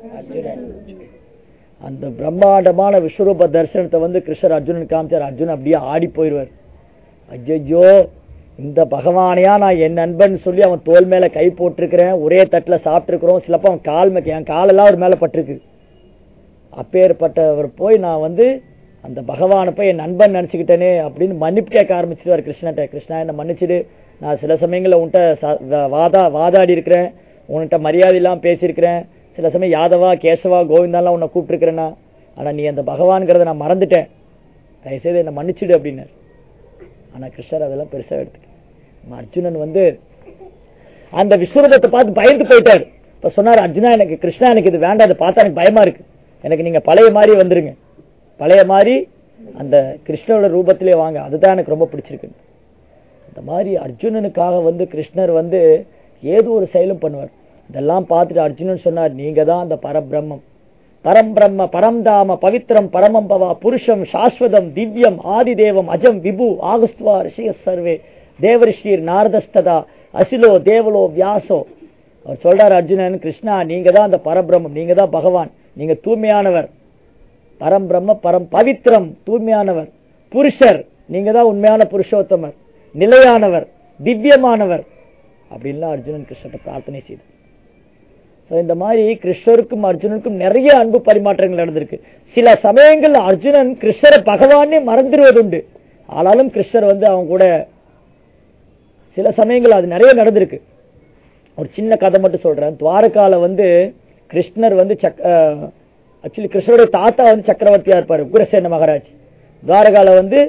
அந்த பிரம்மாண்டமான விஸ்வரூப தரிசனத்தை வந்து கிருஷ்ணர் அர்ஜுனன் காமிச்சார் அர்ஜுன் அப்படியே ஆடி போயிடுவார் ஐயோ இந்த பகவானையா நான் என் நண்பன் சொல்லி அவன் தோல் மேல கை போட்டிருக்கிறேன் ஒரே தட்டுல சாப்பிட்டிருக்கிறோம் சிலப்போ அவன் கால் மேல என் காலெல்லாம் அவர் மேல பட்டிருக்கு அப்பேற்பட்டவர் போய் நான் வந்து அந்த பகவானை போய் என் நண்பன் நினைச்சுக்கிட்டேனே அப்படின்னு மன்னிப்பு கேட்க ஆரம்பிச்சிடுவார் கிருஷ்ணன்ட்ட கிருஷ்ணா என்ன மன்னிச்சிடு நான் சில சமயங்கள்ல உன்கிட்ட ச- வ- வாதா வாதாடி இருக்கிறேன் உன்கிட்ட மரியாதை இல்லாம பேசியிருக்கிறேன் சில சமயம் யாதவா கேசவா கோவிந்தாலாம் உன்னை கூப்பிட்டுருக்கிறேன்னா ஆனா நீ அந்த பகவான்கிறத நான் மறந்துட்டேன் தயவுசெய்து என்னை மன்னிச்சிடு அப்படின்னாரு ஆனா கிருஷ்ணர் அதெல்லாம் பெருசா எடுத்துக்க நம்ம அர்ஜுனன் வந்து அந்த விஸ்வரூபத்தை பார்த்து பயந்து போயிட்டாரு இப்ப சொன்னார் அர்ஜுனா எனக்கு கிருஷ்ணா எனக்கு இது வேண்டாம் அதை பார்த்தா எனக்கு பயமா இருக்கு எனக்கு நீங்க பழைய மாதிரி வந்துருங்க பழைய மாதிரி அந்த கிருஷ்ணரோட ரூபத்திலே வாங்க அதுதான் எனக்கு ரொம்ப பிடிச்சிருக்கு அந்த மாதிரி அர்ஜுனனுக்காக வந்து கிருஷ்ணர் வந்து ஏதோ ஒரு செயலும் பண்ணுவார் இதெல்லாம் பார்த்துட்டு அர்ஜுனன் சொன்னார் நீங்க தான் அந்த பரபிரம்மம் பரம்பிரம்ம பரம்தாம பவித்ரம் பரமம் பவா புருஷம் சாஸ்வதம் திவ்யம் ஆதிதேவம் அஜம் விபு ஆகுஸ்துவா ரிஷிய சர்வே தேவரிஷீர் நாரதஸ்ததா அசிலோ தேவலோ வியாசோ அவர் சொல்றார் அர்ஜுனன் கிருஷ்ணா நீங்க தான் அந்த பரபிரம்மம் நீங்க தான் பகவான் நீங்க தூய்மையானவர் பரம்பிரம்ம பரம் பவித்ரம் தூய்மையானவர் புருஷர் நீங்க தான் உண்மையான புருஷோத்தமர் நிலையானவர் திவ்யமானவர் அப்படின்லாம் அர்ஜுனன் கிருஷ்ணர்ட்ட பிரார்த்தனை செய்தார் So, இந்த மாதிரி கிருஷ்ணருக்கும் அர்ஜுனனுக்கும் நிறைய அன்பு பரிமாற்றங்கள் நடந்திருக்கு சில சமயங்கள்ல அர்ஜுனன் கிருஷ்ணரை பகவானே மறந்துடுவதுண்டு ஆனாலும் கிருஷ்ணர் வந்து அவங்க கூட சில சமயங்கள் அது நிறைய நடந்திருக்கு ஒரு சின்ன கதை மட்டும் சொல்றேன் துவாரகால வந்து கிருஷ்ணர் வந்து சக் ஆக்சுவலி கிருஷ்ணருடைய தாத்தா வந்து சக்கரவர்த்தியா இருப்பாரு உக்ரசேன மகாராஜ் துவாரகால வந்து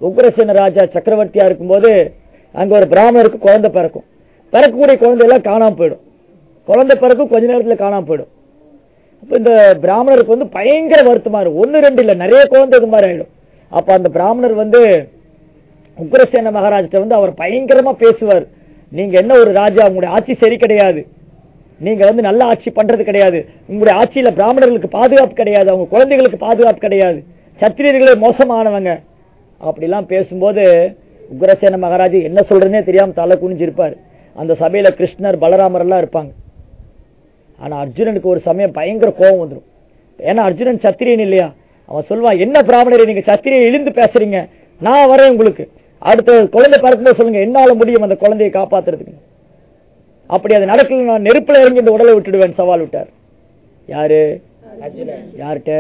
உக்ரசேன ராஜா சக்கரவர்த்தியா இருக்கும்போது அங்க ஒரு பிராமணருக்கு குழந்தை பிறக்கும் பிறக்கக்கூடிய குழந்தை எல்லாம் காணாம போயிடும் குழந்தை பிறக்கும் கொஞ்ச நேரத்துல காணாம போயிடும் அப்ப இந்த பிராமணருக்கு வந்து பயங்கர வருத்தமா இருக்கும் ஒன்னு ரெண்டு இல்ல நிறைய குழந்தை இது மாதிரி ஆயிடும் அப்ப அந்த பிராமணர் வந்து உக்ரசேன மகாராஜ்கிட்ட வந்து அவர் பயங்கரமா பேசுவார் நீங்க என்ன ஒரு ராஜா உங்களுடைய ஆட்சி சரி கிடையாது நீங்க வந்து நல்ல ஆட்சி பண்றது கிடையாது உங்களுடைய ஆட்சியில பிராமணர்களுக்கு பாதுகாப்பு கிடையாது அவங்க குழந்தைகளுக்கு பாதுகாப்பு கிடையாது சத்திரியர்களே மோசமானவங்க அப்படிலாம் பேசும்போது உக்ரசேன மகாராஜ் என்ன சொல்றதுனே தெரியாம தலை குனிஞ்சிருப்பார் அந்த சபையில கிருஷ்ணர் பலராமர் எல்லாம் இருப்பாங்க ஆனா அர்ஜுனனுக்கு ஒரு சமயம் பயங்கர கோபம் வந்துடும் ஏன்னா அர்ஜுனன் சத்திரியன் இல்லையா அவன் சொல்லுவான் என்ன பிராமணரை நீங்க சத்திரியை இழிந்து பேசுறீங்க நான் வரேன் உங்களுக்கு அடுத்த குழந்தை பிறக்கும்போது சொல்லுங்க என்னால முடியும் அந்த குழந்தையை காப்பாத்துறதுக்கு அப்படி அது நடக்கல நான் நெருப்புல இறங்கி இந்த உடலை விட்டுடுவேன் சவால் விட்டார் யாரு யார்கிட்ட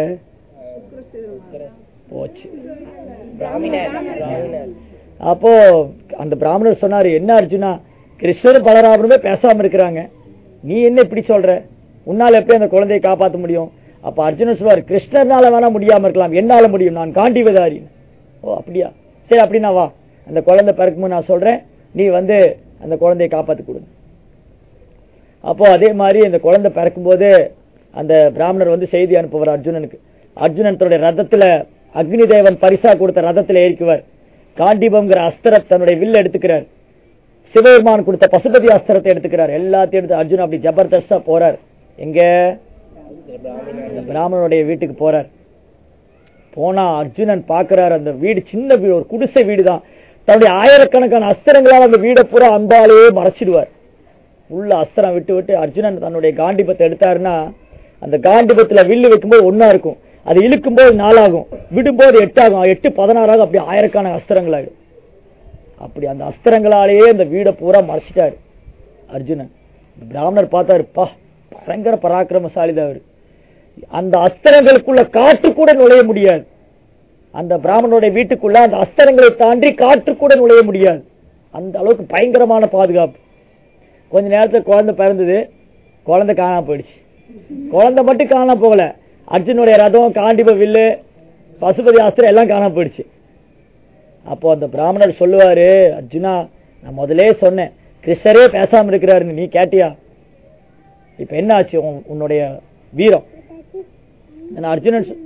போச்சு அப்போ அந்த பிராமணர் சொன்னாரு என்ன அர்ஜுனா கிருஷ்ணர் பலராமருமே பேசாம இருக்கிறாங்க நீ என்ன இப்படி சொல்ற உன்னால எப்படி அந்த குழந்தையை காப்பாத்த முடியும் அப்ப அர்ஜுனன் சொல்வார் கிருஷ்ணர்னால வேணா முடியாம இருக்கலாம் என்னால முடியும் நான் காண்டிவதாரி ஓ அப்படியா சரி அப்படின்னா வா அந்த குழந்தை பிறக்கும்போது நான் சொல்றேன் நீ வந்து அந்த குழந்தையை காப்பாத்தி கொடுங்க அப்போ அதே மாதிரி அந்த குழந்தை பிறக்கும்போது அந்த பிராமணர் வந்து செய்தி அனுப்புவார் அர்ஜுனனுக்கு அர்ஜுனன் தன்னுடைய ரதத்துல அக்னி தேவன் பரிசா கொடுத்த ரதத்துல ஏறிக்குவார் காண்டிபம்ங்கிற அஸ்திரம் தன்னுடைய வில் எடுத்துக்கிறார் சிவபெருமான் கொடுத்த பசுபதி அஸ்திரத்தை எடுத்துக்கிறார் எல்லாத்தையும் எடுத்து அர்ஜுன் அப்படி ஜபர்தஸ்தா போறார் எங்க இந்த பிராமணனுடைய வீட்டுக்கு போறார் போனா அர்ஜுனன் பாக்குறாரு அந்த வீடு சின்ன வீடு ஒரு குடிசை வீடு தான் தன்னுடைய ஆயிரக்கணக்கான அஸ்திரங்களால் அந்த வீடை பூரா அம்பாலேயே மறைச்சிடுவார் உள்ள அஸ்திரம் விட்டு விட்டு அர்ஜுனன் தன்னுடைய காண்டிபத்தை எடுத்தாருன்னா அந்த காண்டிபத்துல வில்லு வைக்கும்போது ஒன்னா இருக்கும் அது இழுக்கும்போது நாலாகும் விடும்போது எட்டாகும் எட்டு பதினாறாகும் அப்படி ஆயிரக்கணக்கான அஸ்திரங்கள் ஆயிடும் அப்படி அந்த அஸ்திரங்களாலேயே அந்த வீடை பூரா மறைச்சிட்டாரு அர்ஜுனன் பிராமணர் பார்த்தாரு பா பயங்கர பராக்கிரமசாலி தான் அவரு அந்த அஸ்திரங்களுக்குள்ள காற்று கூட நுழைய முடியாது அந்த பிராமணனுடைய வீட்டுக்குள்ள அந்த அஸ்திரங்களை தாண்டி காற்று கூட நுழைய முடியாது அந்த அளவுக்கு பயங்கரமான பாதுகாப்பு கொஞ்ச நேரத்துல குழந்தை பிறந்தது குழந்தை காணாம போயிடுச்சு குழந்தை மட்டும் காணாம போகல அர்ஜுனுடைய ரதம் காண்டிப வில்லு பசுபதி அஸ்திரம் எல்லாம் காணாம போயிடுச்சு அப்போ அந்த பிராமணர் சொல்லுவாரு அர்ஜுனா நான் முதலே சொன்னேன் கிருஷ்ணரே பேசாம இருக்கிறாருன்னு நீ கேட்டியா இப்ப என்ன ஆச்சு உன்- உன்னுடைய வீரம் நான் அர்ஜுனன் சொ-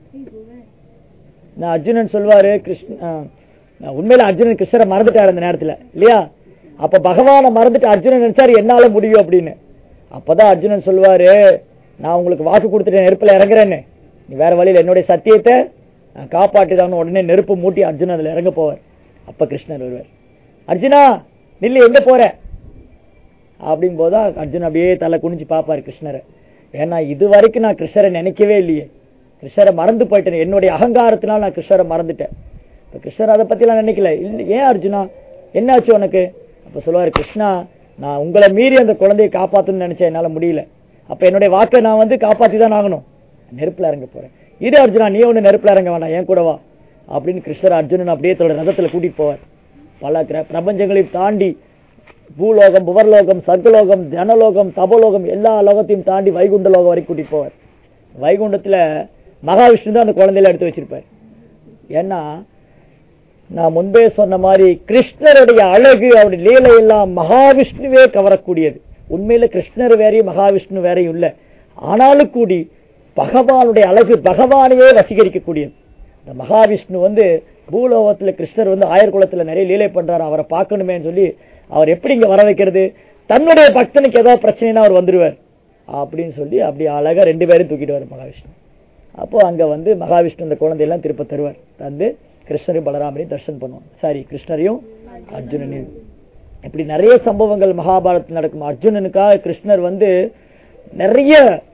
நான் அர்ஜுனன் சொல்வாரு கிருஷ்ண ஆ, நான் உண்மையில அர்ஜுனன் கிருஷ்ணரை மறந்துட்டாரு அந்த நேரத்துல இல்லையா அப்ப பகவானை மறந்துட்டு அர்ஜுனன் நினைச்சாரு என்னால முடியும் அப்படின்னு அப்பதான் அர்ஜுனன் சொல்லுவாரு நான் உங்களுக்கு வாக்கு கொடுத்துட்டு நெருப்புல இறங்குறேன்னு நீ வேற வழியில என்னுடைய சத்தியத்தை நான் காப்பாட்டுதான் உடனே நெருப்பு மூட்டி அர்ஜுனன் அதுல இறங்க போவார் அப்ப கிருஷ்ணர் வருவார் அர்ஜுனா நில்லு எங்க போற அப்படிங்கும் போது அர்ஜுன் அப்படியே தலை குனிஞ்சு பார்ப்பாரு கிருஷ்ணரை ஏன்னா இது வரைக்கும் நான் கிருஷ்ணரை நினைக்கவே இல்லையே கிருஷ்ணரை மறந்து போயிட்டேன் என்னுடைய அகங்காரத்தினால நான் கிருஷ்ணரை மறந்துட்டேன் இப்ப கிருஷ்ணர் அதை பத்திலாம் நினைக்கல இல்ல ஏன் அர்ஜுனா என்னாச்சு உனக்கு அப்ப சொல்லுவாரு கிருஷ்ணா நான் உங்களை மீறி அந்த குழந்தையை காப்பாத்தணும்னு நினைச்சேன் என்னால முடியல அப்ப என்னுடைய வாக்கை நான் வந்து காப்பாத்தி தான் ஆகணும் நெருப்புல இறங்க போறேன் இரு அர்ஜுனா நீ ஒண்ணு நெருப்புல இறங்க வேண்டாம் ஏன் கூட வா அப்படின்னு கிருஷ்ணர் அர்ஜுனன் அப்படியே தன்னோட ரதத்துல கூட்டிட்டு போவார் பல கிர- பிரபஞ்சங்களையும் தாண்டி பூலோகம் புவர்லோகம் சர்க்கலோகம் ஜனலோகம் தபலோகம் எல்லா லோகத்தையும் தாண்டி வைகுண்ட லோகம் வரைக்கும் கூட்டிட்டு போவார் வைகுண்டத்துல மகாவிஷ்ணு தான் அந்த குழந்தையில எடுத்து வச்சிருப்பார் ஏன்னா நான் முன்பே சொன்ன மாதிரி கிருஷ்ணருடைய அழகு அவருடைய லீலை எல்லாம் மகாவிஷ்ணுவே கவரக்கூடியது உண்மையில கிருஷ்ணர் வேறையும் மகாவிஷ்ணு வேறையும் இல்ல ஆனாலும் கூடி பகவானுடைய அழகு பகவானையே வசீகரிக்கக்கூடியது இந்த மகாவிஷ்ணு வந்து பூலோகத்துல கிருஷ்ணர் வந்து ஆயர்குலத்துல நிறைய லீலை பண்றாரு அவரை பார்க்கணுமேன்னு சொல்லி அவர் எப்படி இங்க வர வைக்கிறது தன்னுடைய பக்தனுக்கு ஏதாவது பிரச்சனைனா அவர் வந்துருவார் அப்படின்னு சொல்லி அப்படி அழகா ரெண்டு பேரும் தூக்கிட்டு மகாவிஷ்ணு அப்போ அங்க வந்து மகாவிஷ்ணு இந்த குழந்தையெல்லாம் திருப்ப தருவார் தந்து கிருஷ்ணரையும் பலராமரையும் தரிசனம் பண்ணுவாங்க சாரி கிருஷ்ணரையும் அர்ஜுனனையும் இப்படி நிறைய சம்பவங்கள் மகாபாரதத்தில் நடக்கும் அர்ஜுனனுக்காக கிருஷ்ணர் வந்து நிறைய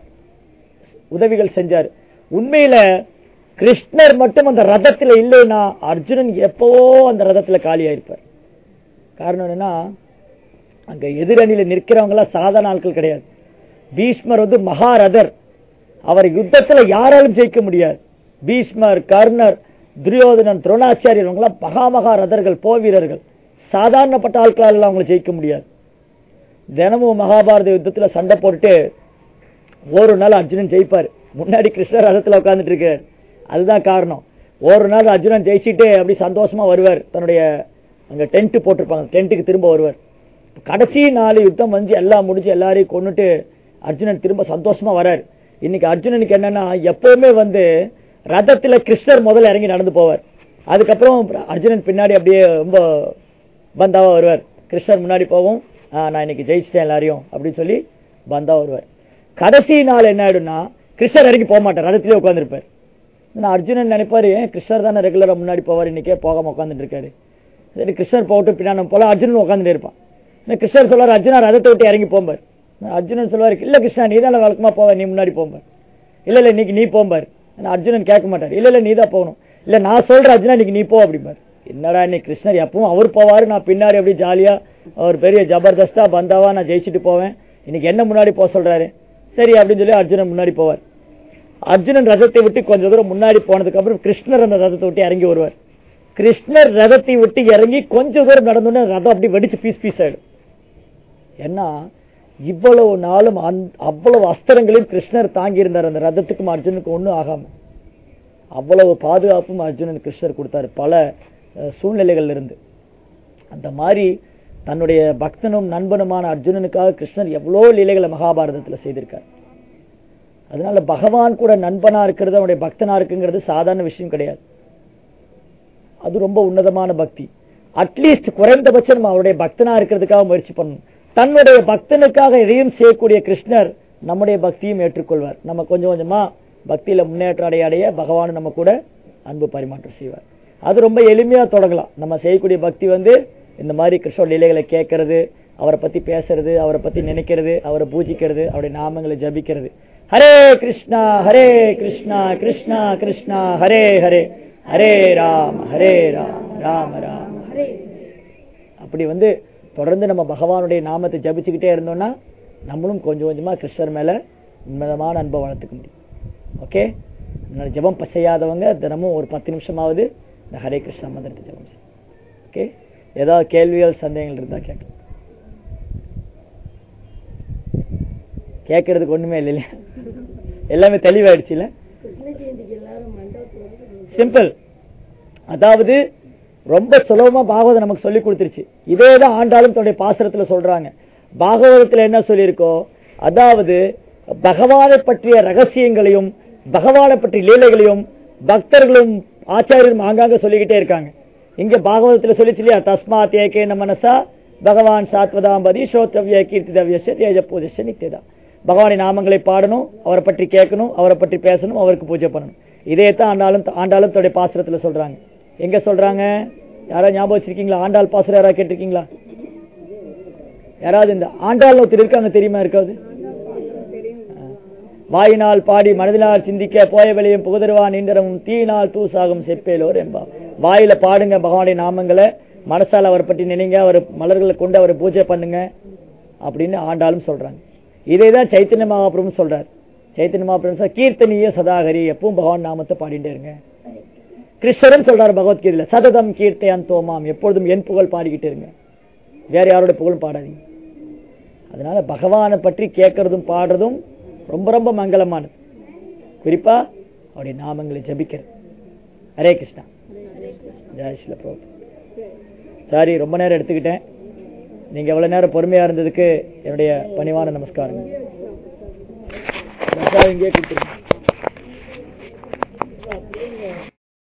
உதவிகள் செஞ்சார் உண்மையில கிருஷ்ணர் மட்டும் அந்த ரதத்துல இல்லைன்னா அர்ஜுனன் எப்பவோ அந்த ரதத்துல காலியாயிருப்பார் காரணம் என்னன்னா அங்க எதிரணியில நிற்கிறவங்க எல்லாம் சாதாரண ஆட்கள் கிடையாது பீஷ்மர் வந்து மகாரதர் அவர் யுத்தத்துல யாராலும் ஜெயிக்க முடியாது பீஷ்மர் கர்ணர் துரியோதனன் துரோணாச்சாரியர் இவங்கெல்லாம் மகா மகா ரதர்கள் போவீரர்கள் சாதாரணப்பட்ட ஆட்களால் எல்லாம் அவங்களை ஜெயிக்க முடியாது தினமும் மகாபாரத யுத்தத்துல சண்டை போட்டுட்டு ஒரு நாள் அர்ஜுனன் ஜெயிப்பார் முன்னாடி கிருஷ்ணர் ரதத்துல உட்கார்ந்துட்டு இருக்காரு அதுதான் காரணம் ஒரு நாள் அர்ஜுனன் ஜெயிச்சிட்டு அப்படி சந்தோஷமா வருவார் தன்னுடைய அங்க டென்ட் போட்டிருப்பாங்க டென்ட்டுக்கு திரும்ப வருவார் கடைசி நாலு யுத்தம் வந்து எல்லாம் முடிஞ்சு எல்லாரையும் கொன்னுட்டு அர்ஜுனன் திரும்ப சந்தோஷமா வரார் இன்னைக்கு அர்ஜுனனுக்கு என்னன்னா எப்பவுமே வந்து ரதத்துல கிருஷ்ணர் முதல்ல இறங்கி நடந்து போவார் அதுக்கப்புறம் அர்ஜுனன் பின்னாடி அப்படியே ரொம்ப பந்தாவா வருவார் கிருஷ்ணர் முன்னாடி போவோம் "ஆ, நான் இன்னைக்கு ஜெயிச்சிட்டேன் எல்லாரையும் அப்படின்னு சொல்லி பந்தா வருவார் கடைசி நாள் என்ன ஆயிடும்னா கிருஷ்ணர் இறங்கி போக மாட்டார் ரதத்திலே உட்காந்துருப்பார் நான் அர்ஜுனன் நினைப்பாரு ஏன் கிருஷ்ணர் தானே ரெகுலரா முன்னாடி போவார் இன்னைக்கே போகாம உட்காந்துட்டு இருக்காரு சரி கிருஷ்ணர் போகட்டும் பின்னாடி போல அர்ஜுனன் உட்காந்துட்டு இருப்பான் ஆனா கிருஷ்ணர் சொல்லுவார் அர்ஜுனா ரதத்தை விட்டு இறங்கி போம்பார் அர்ஜுனன் சொல்லுவார் இல்ல கிருஷ்ணா நீ தான் வழக்கமா போவ நீ முன்னாடி போம்பார் இல்ல இல்ல இன்னைக்கு நீ போம்பார் ஆனா அர்ஜுனன் கேட்க மாட்டார் இல்ல இல்ல நீ தான் போகணும் இல்ல நான் சொல்றேன் அர்ஜுனா இன்னைக்கு நீ போ அப்படிம்பார் என்னடா இன்னைக்கு கிருஷ்ணர் எப்பவும் அவர் போவாரு நான் பின்னாடி அப்படியே ஜாலியா அவர் பெரிய ஜபர்தஸ்தா பந்தாவா நான் ஜெயிச்சுட்டு போவேன் இன்னைக்கு என்ன முன்னாடி போக சொல்றாரு சரி அப்படின்னு சொல்லி அர்ஜுனன் முன்னாடி போவார் அர்ஜுனன் ரதத்தை விட்டு கொஞ்ச தூரம் முன்னாடி போனதுக்கு அப்புறம் கிருஷ்ணர் அந்த ரதத்தை விட்டு இறங்கி வருவார் கிருஷ்ணர் ரதத்தை விட்டு இறங்கி கொஞ்ச தூரம் நடந்தோடனே ரதம் அப்படி வெடிச்சு பீஸ் பீஸ் ஆயிடும் ஏன்னா இவ்வளவு நாளும் அந்த- அவ்வளவு அஸ்திரங்களையும் கிருஷ்ணர் தாங்கி இருந்தார் அந்த ரதத்துக்கும் அர்ஜுனுக்கும் ஒண்ணும் ஆகாம அவ்வளவு பாதுகாப்பும் அர்ஜுனன் கிருஷ்ணர் கொடுத்தாரு பல அஹ், சூழ்நிலைகள்ல இருந்து அந்த மாதிரி தன்னுடைய பக்தனும் நண்பனுமான அர்ஜுனனுக்காக கிருஷ்ணர் எவ்வளோ லீலைகளை மகாபாரதத்துல செய்திருக்கார் அதனால பகவான் கூட நண்பனா இருக்கிறது அவனுடைய பக்தனா இருக்குங்கிறது சாதாரண விஷயம் கிடையாது அது ரொம்ப உன்னதமான பக்தி அட்லீஸ்ட் குறைந்தபட்சம் நம்ம அவருடைய பக்தனா இருக்கிறதுக்காக முயற்சி பண்ணணும் தன்னுடைய பக்தனுக்காக எதையும் செய்யக்கூடிய கிருஷ்ணர் நம்முடைய பக்தியும் ஏற்றுக்கொள்வார் நம்ம கொஞ்சம் கொஞ்சமா பக்தியில முன்னேற்றம் அடைய அடைய பகவான் நம்ம கூட அன்பு பரிமாற்றம் செய்வார் அது ரொம்ப எளிமையா தொடங்கலாம் நம்ம செய்யக்கூடிய பக்தி வந்து இந்த மாதிரி கிருஷ்ண லீலைகளை கேட்கறது அவரை பத்தி பேசுறது அவரை பத்தி நினைக்கிறது அவரை பூஜிக்கிறது அவருடைய நாமங்களை ஜபிக்கிறது ஹரே கிருஷ்ணா ஹரே கிருஷ்ணா கிருஷ்ணா கிருஷ்ணா ஹரே ஹரே ஹரே ராம் ஹரே ராம் ராம ராம் ஹரே அப்படி வந்து தொடர்ந்து நம்ம பகவானுடைய நாமத்தை ஜபிச்சுக்கிட்டே இருந்தோம்னா நம்மளும் கொஞ்சம் கொஞ்சமா கிருஷ்ணர் மேல உன்னதமான அன்பை வளர்த்துக்க முடியும் ஓகே அதனால ஜெபம் ப- செய்யாதவங்க தினமும் ஒரு பத்து நிமிஷமாவது இந்த ஹரே கிருஷ்ணா மந்திரத்தை ஜெபம் செய்யும் ஓகே ஏதாவது கேள்விகள் சந்தேகங்கள் இருந்தா கேட்கலாம் கேட்கறதுக்கு ஒண்ணுமே இல்லை இல்லையா எல்லாமே தெளிவாயிடுச்சு இல்ல கிருஷ்ண ஜெயந்திக்கு எல்லாரும் மண்டபத்துல வந்து சிம்பிள் அதாவது ரொம்ப சுலபமா பாகவதம் நமக்கு சொல்லி கொடுத்துருச்சு இதே தான் ஆண்டாலும் தன்னுடைய பாசுரத்துல சொல்றாங்க பாகவதத்துல என்ன சொல்லியிருக்கோ அதாவது பகவானை பற்றிய ரகசியங்களையும் பகவானை பற்றிய லீலைகளையும் பக்தர்களும் ஆச்சாரியரும் ஆங்காங்க சொல்லிக்கிட்டே இருக்காங்க இங்க பாகவதத்துல சொல்லிச்சு இல்லையா தஸ்மாத் ஏகேன மனசா பகவான் சாத்வதாம்பதி ஸ்ரோத்ரவ்ய கீர்த்திதவ்யச தேஜ பூஜச நித்தியதா பகவானின் நாமங்களை பாடணும் அவரை பற்றி கேட்கணும் அவரை பற்றி பேசணும் அவருக்கு பூஜை பண்ணணும் இதே தான் ஆண்டாலும் ஆண்டாலும் தன்னுடைய பாசுரத்துல சொல்றாங்க எங்க சொல்றாங்க யாராவது ஞாபகம் வச்சிருக்கீங்களா ஆண்டாள் பாசுரம் யாராவது கேட்டிருக்கீங்களா யாராவது இந்த ஆண்டாள் ஒருத்தர் இருக்காங்க தெரியுமா இருக்காது வாயினால் பாடி மனதினால் சிந்திக்க போய வெளியும் புகுதருவான் இன்றமும் தீயினால் தூசாகும் செப்பேலோர் என்பா வாயில பாடுங்க பகவானுடைய நாமங்களை மனசால அவரை பற்றி நினைங்க அவர் மலர்களை கொண்டு அவரை பூஜை பண்ணுங்க அப்படின்னு ஆண்டாலும் சொல்றாங்க இதே தான் சைத்தன்ய மகாபிரபுவும் சொல்றார் சைத்தன்ய மகாபிரபு சொல்றார், கீர்த்தனிய சதாகரி எப்பவும் பகவான் நாமத்தை பாடிட்டே இருங்க கிருஷ்ணரும் சொல்றாரு பகவத்கீதையில சததம் கீர்த்தையான் தோமாம் எப்பொழுதும் என் புகழ் பாடிக்கிட்டு இருங்க வேற யாரோட புகழும் பாடாதீங்க அதனால பகவானை பற்றி கேட்கறதும் பாடுறதும் ரொம்ப ரொம்ப மங்களமானது குறிப்பா அவருடைய நாமங்களை ஜபிக்கிறது ஹரே கிருஷ்ணா ஜெய் ஸ்ரீல பிரபு சாரி ரொம்ப நேரம் எடுத்துக்கிட்டேன் நீங்க எவ்வளவு நேரம் பொறுமையா இருந்ததுக்கு என்னுடைய பணிவான நமஸ்காரம் இங்கே கொடுத்துருங்க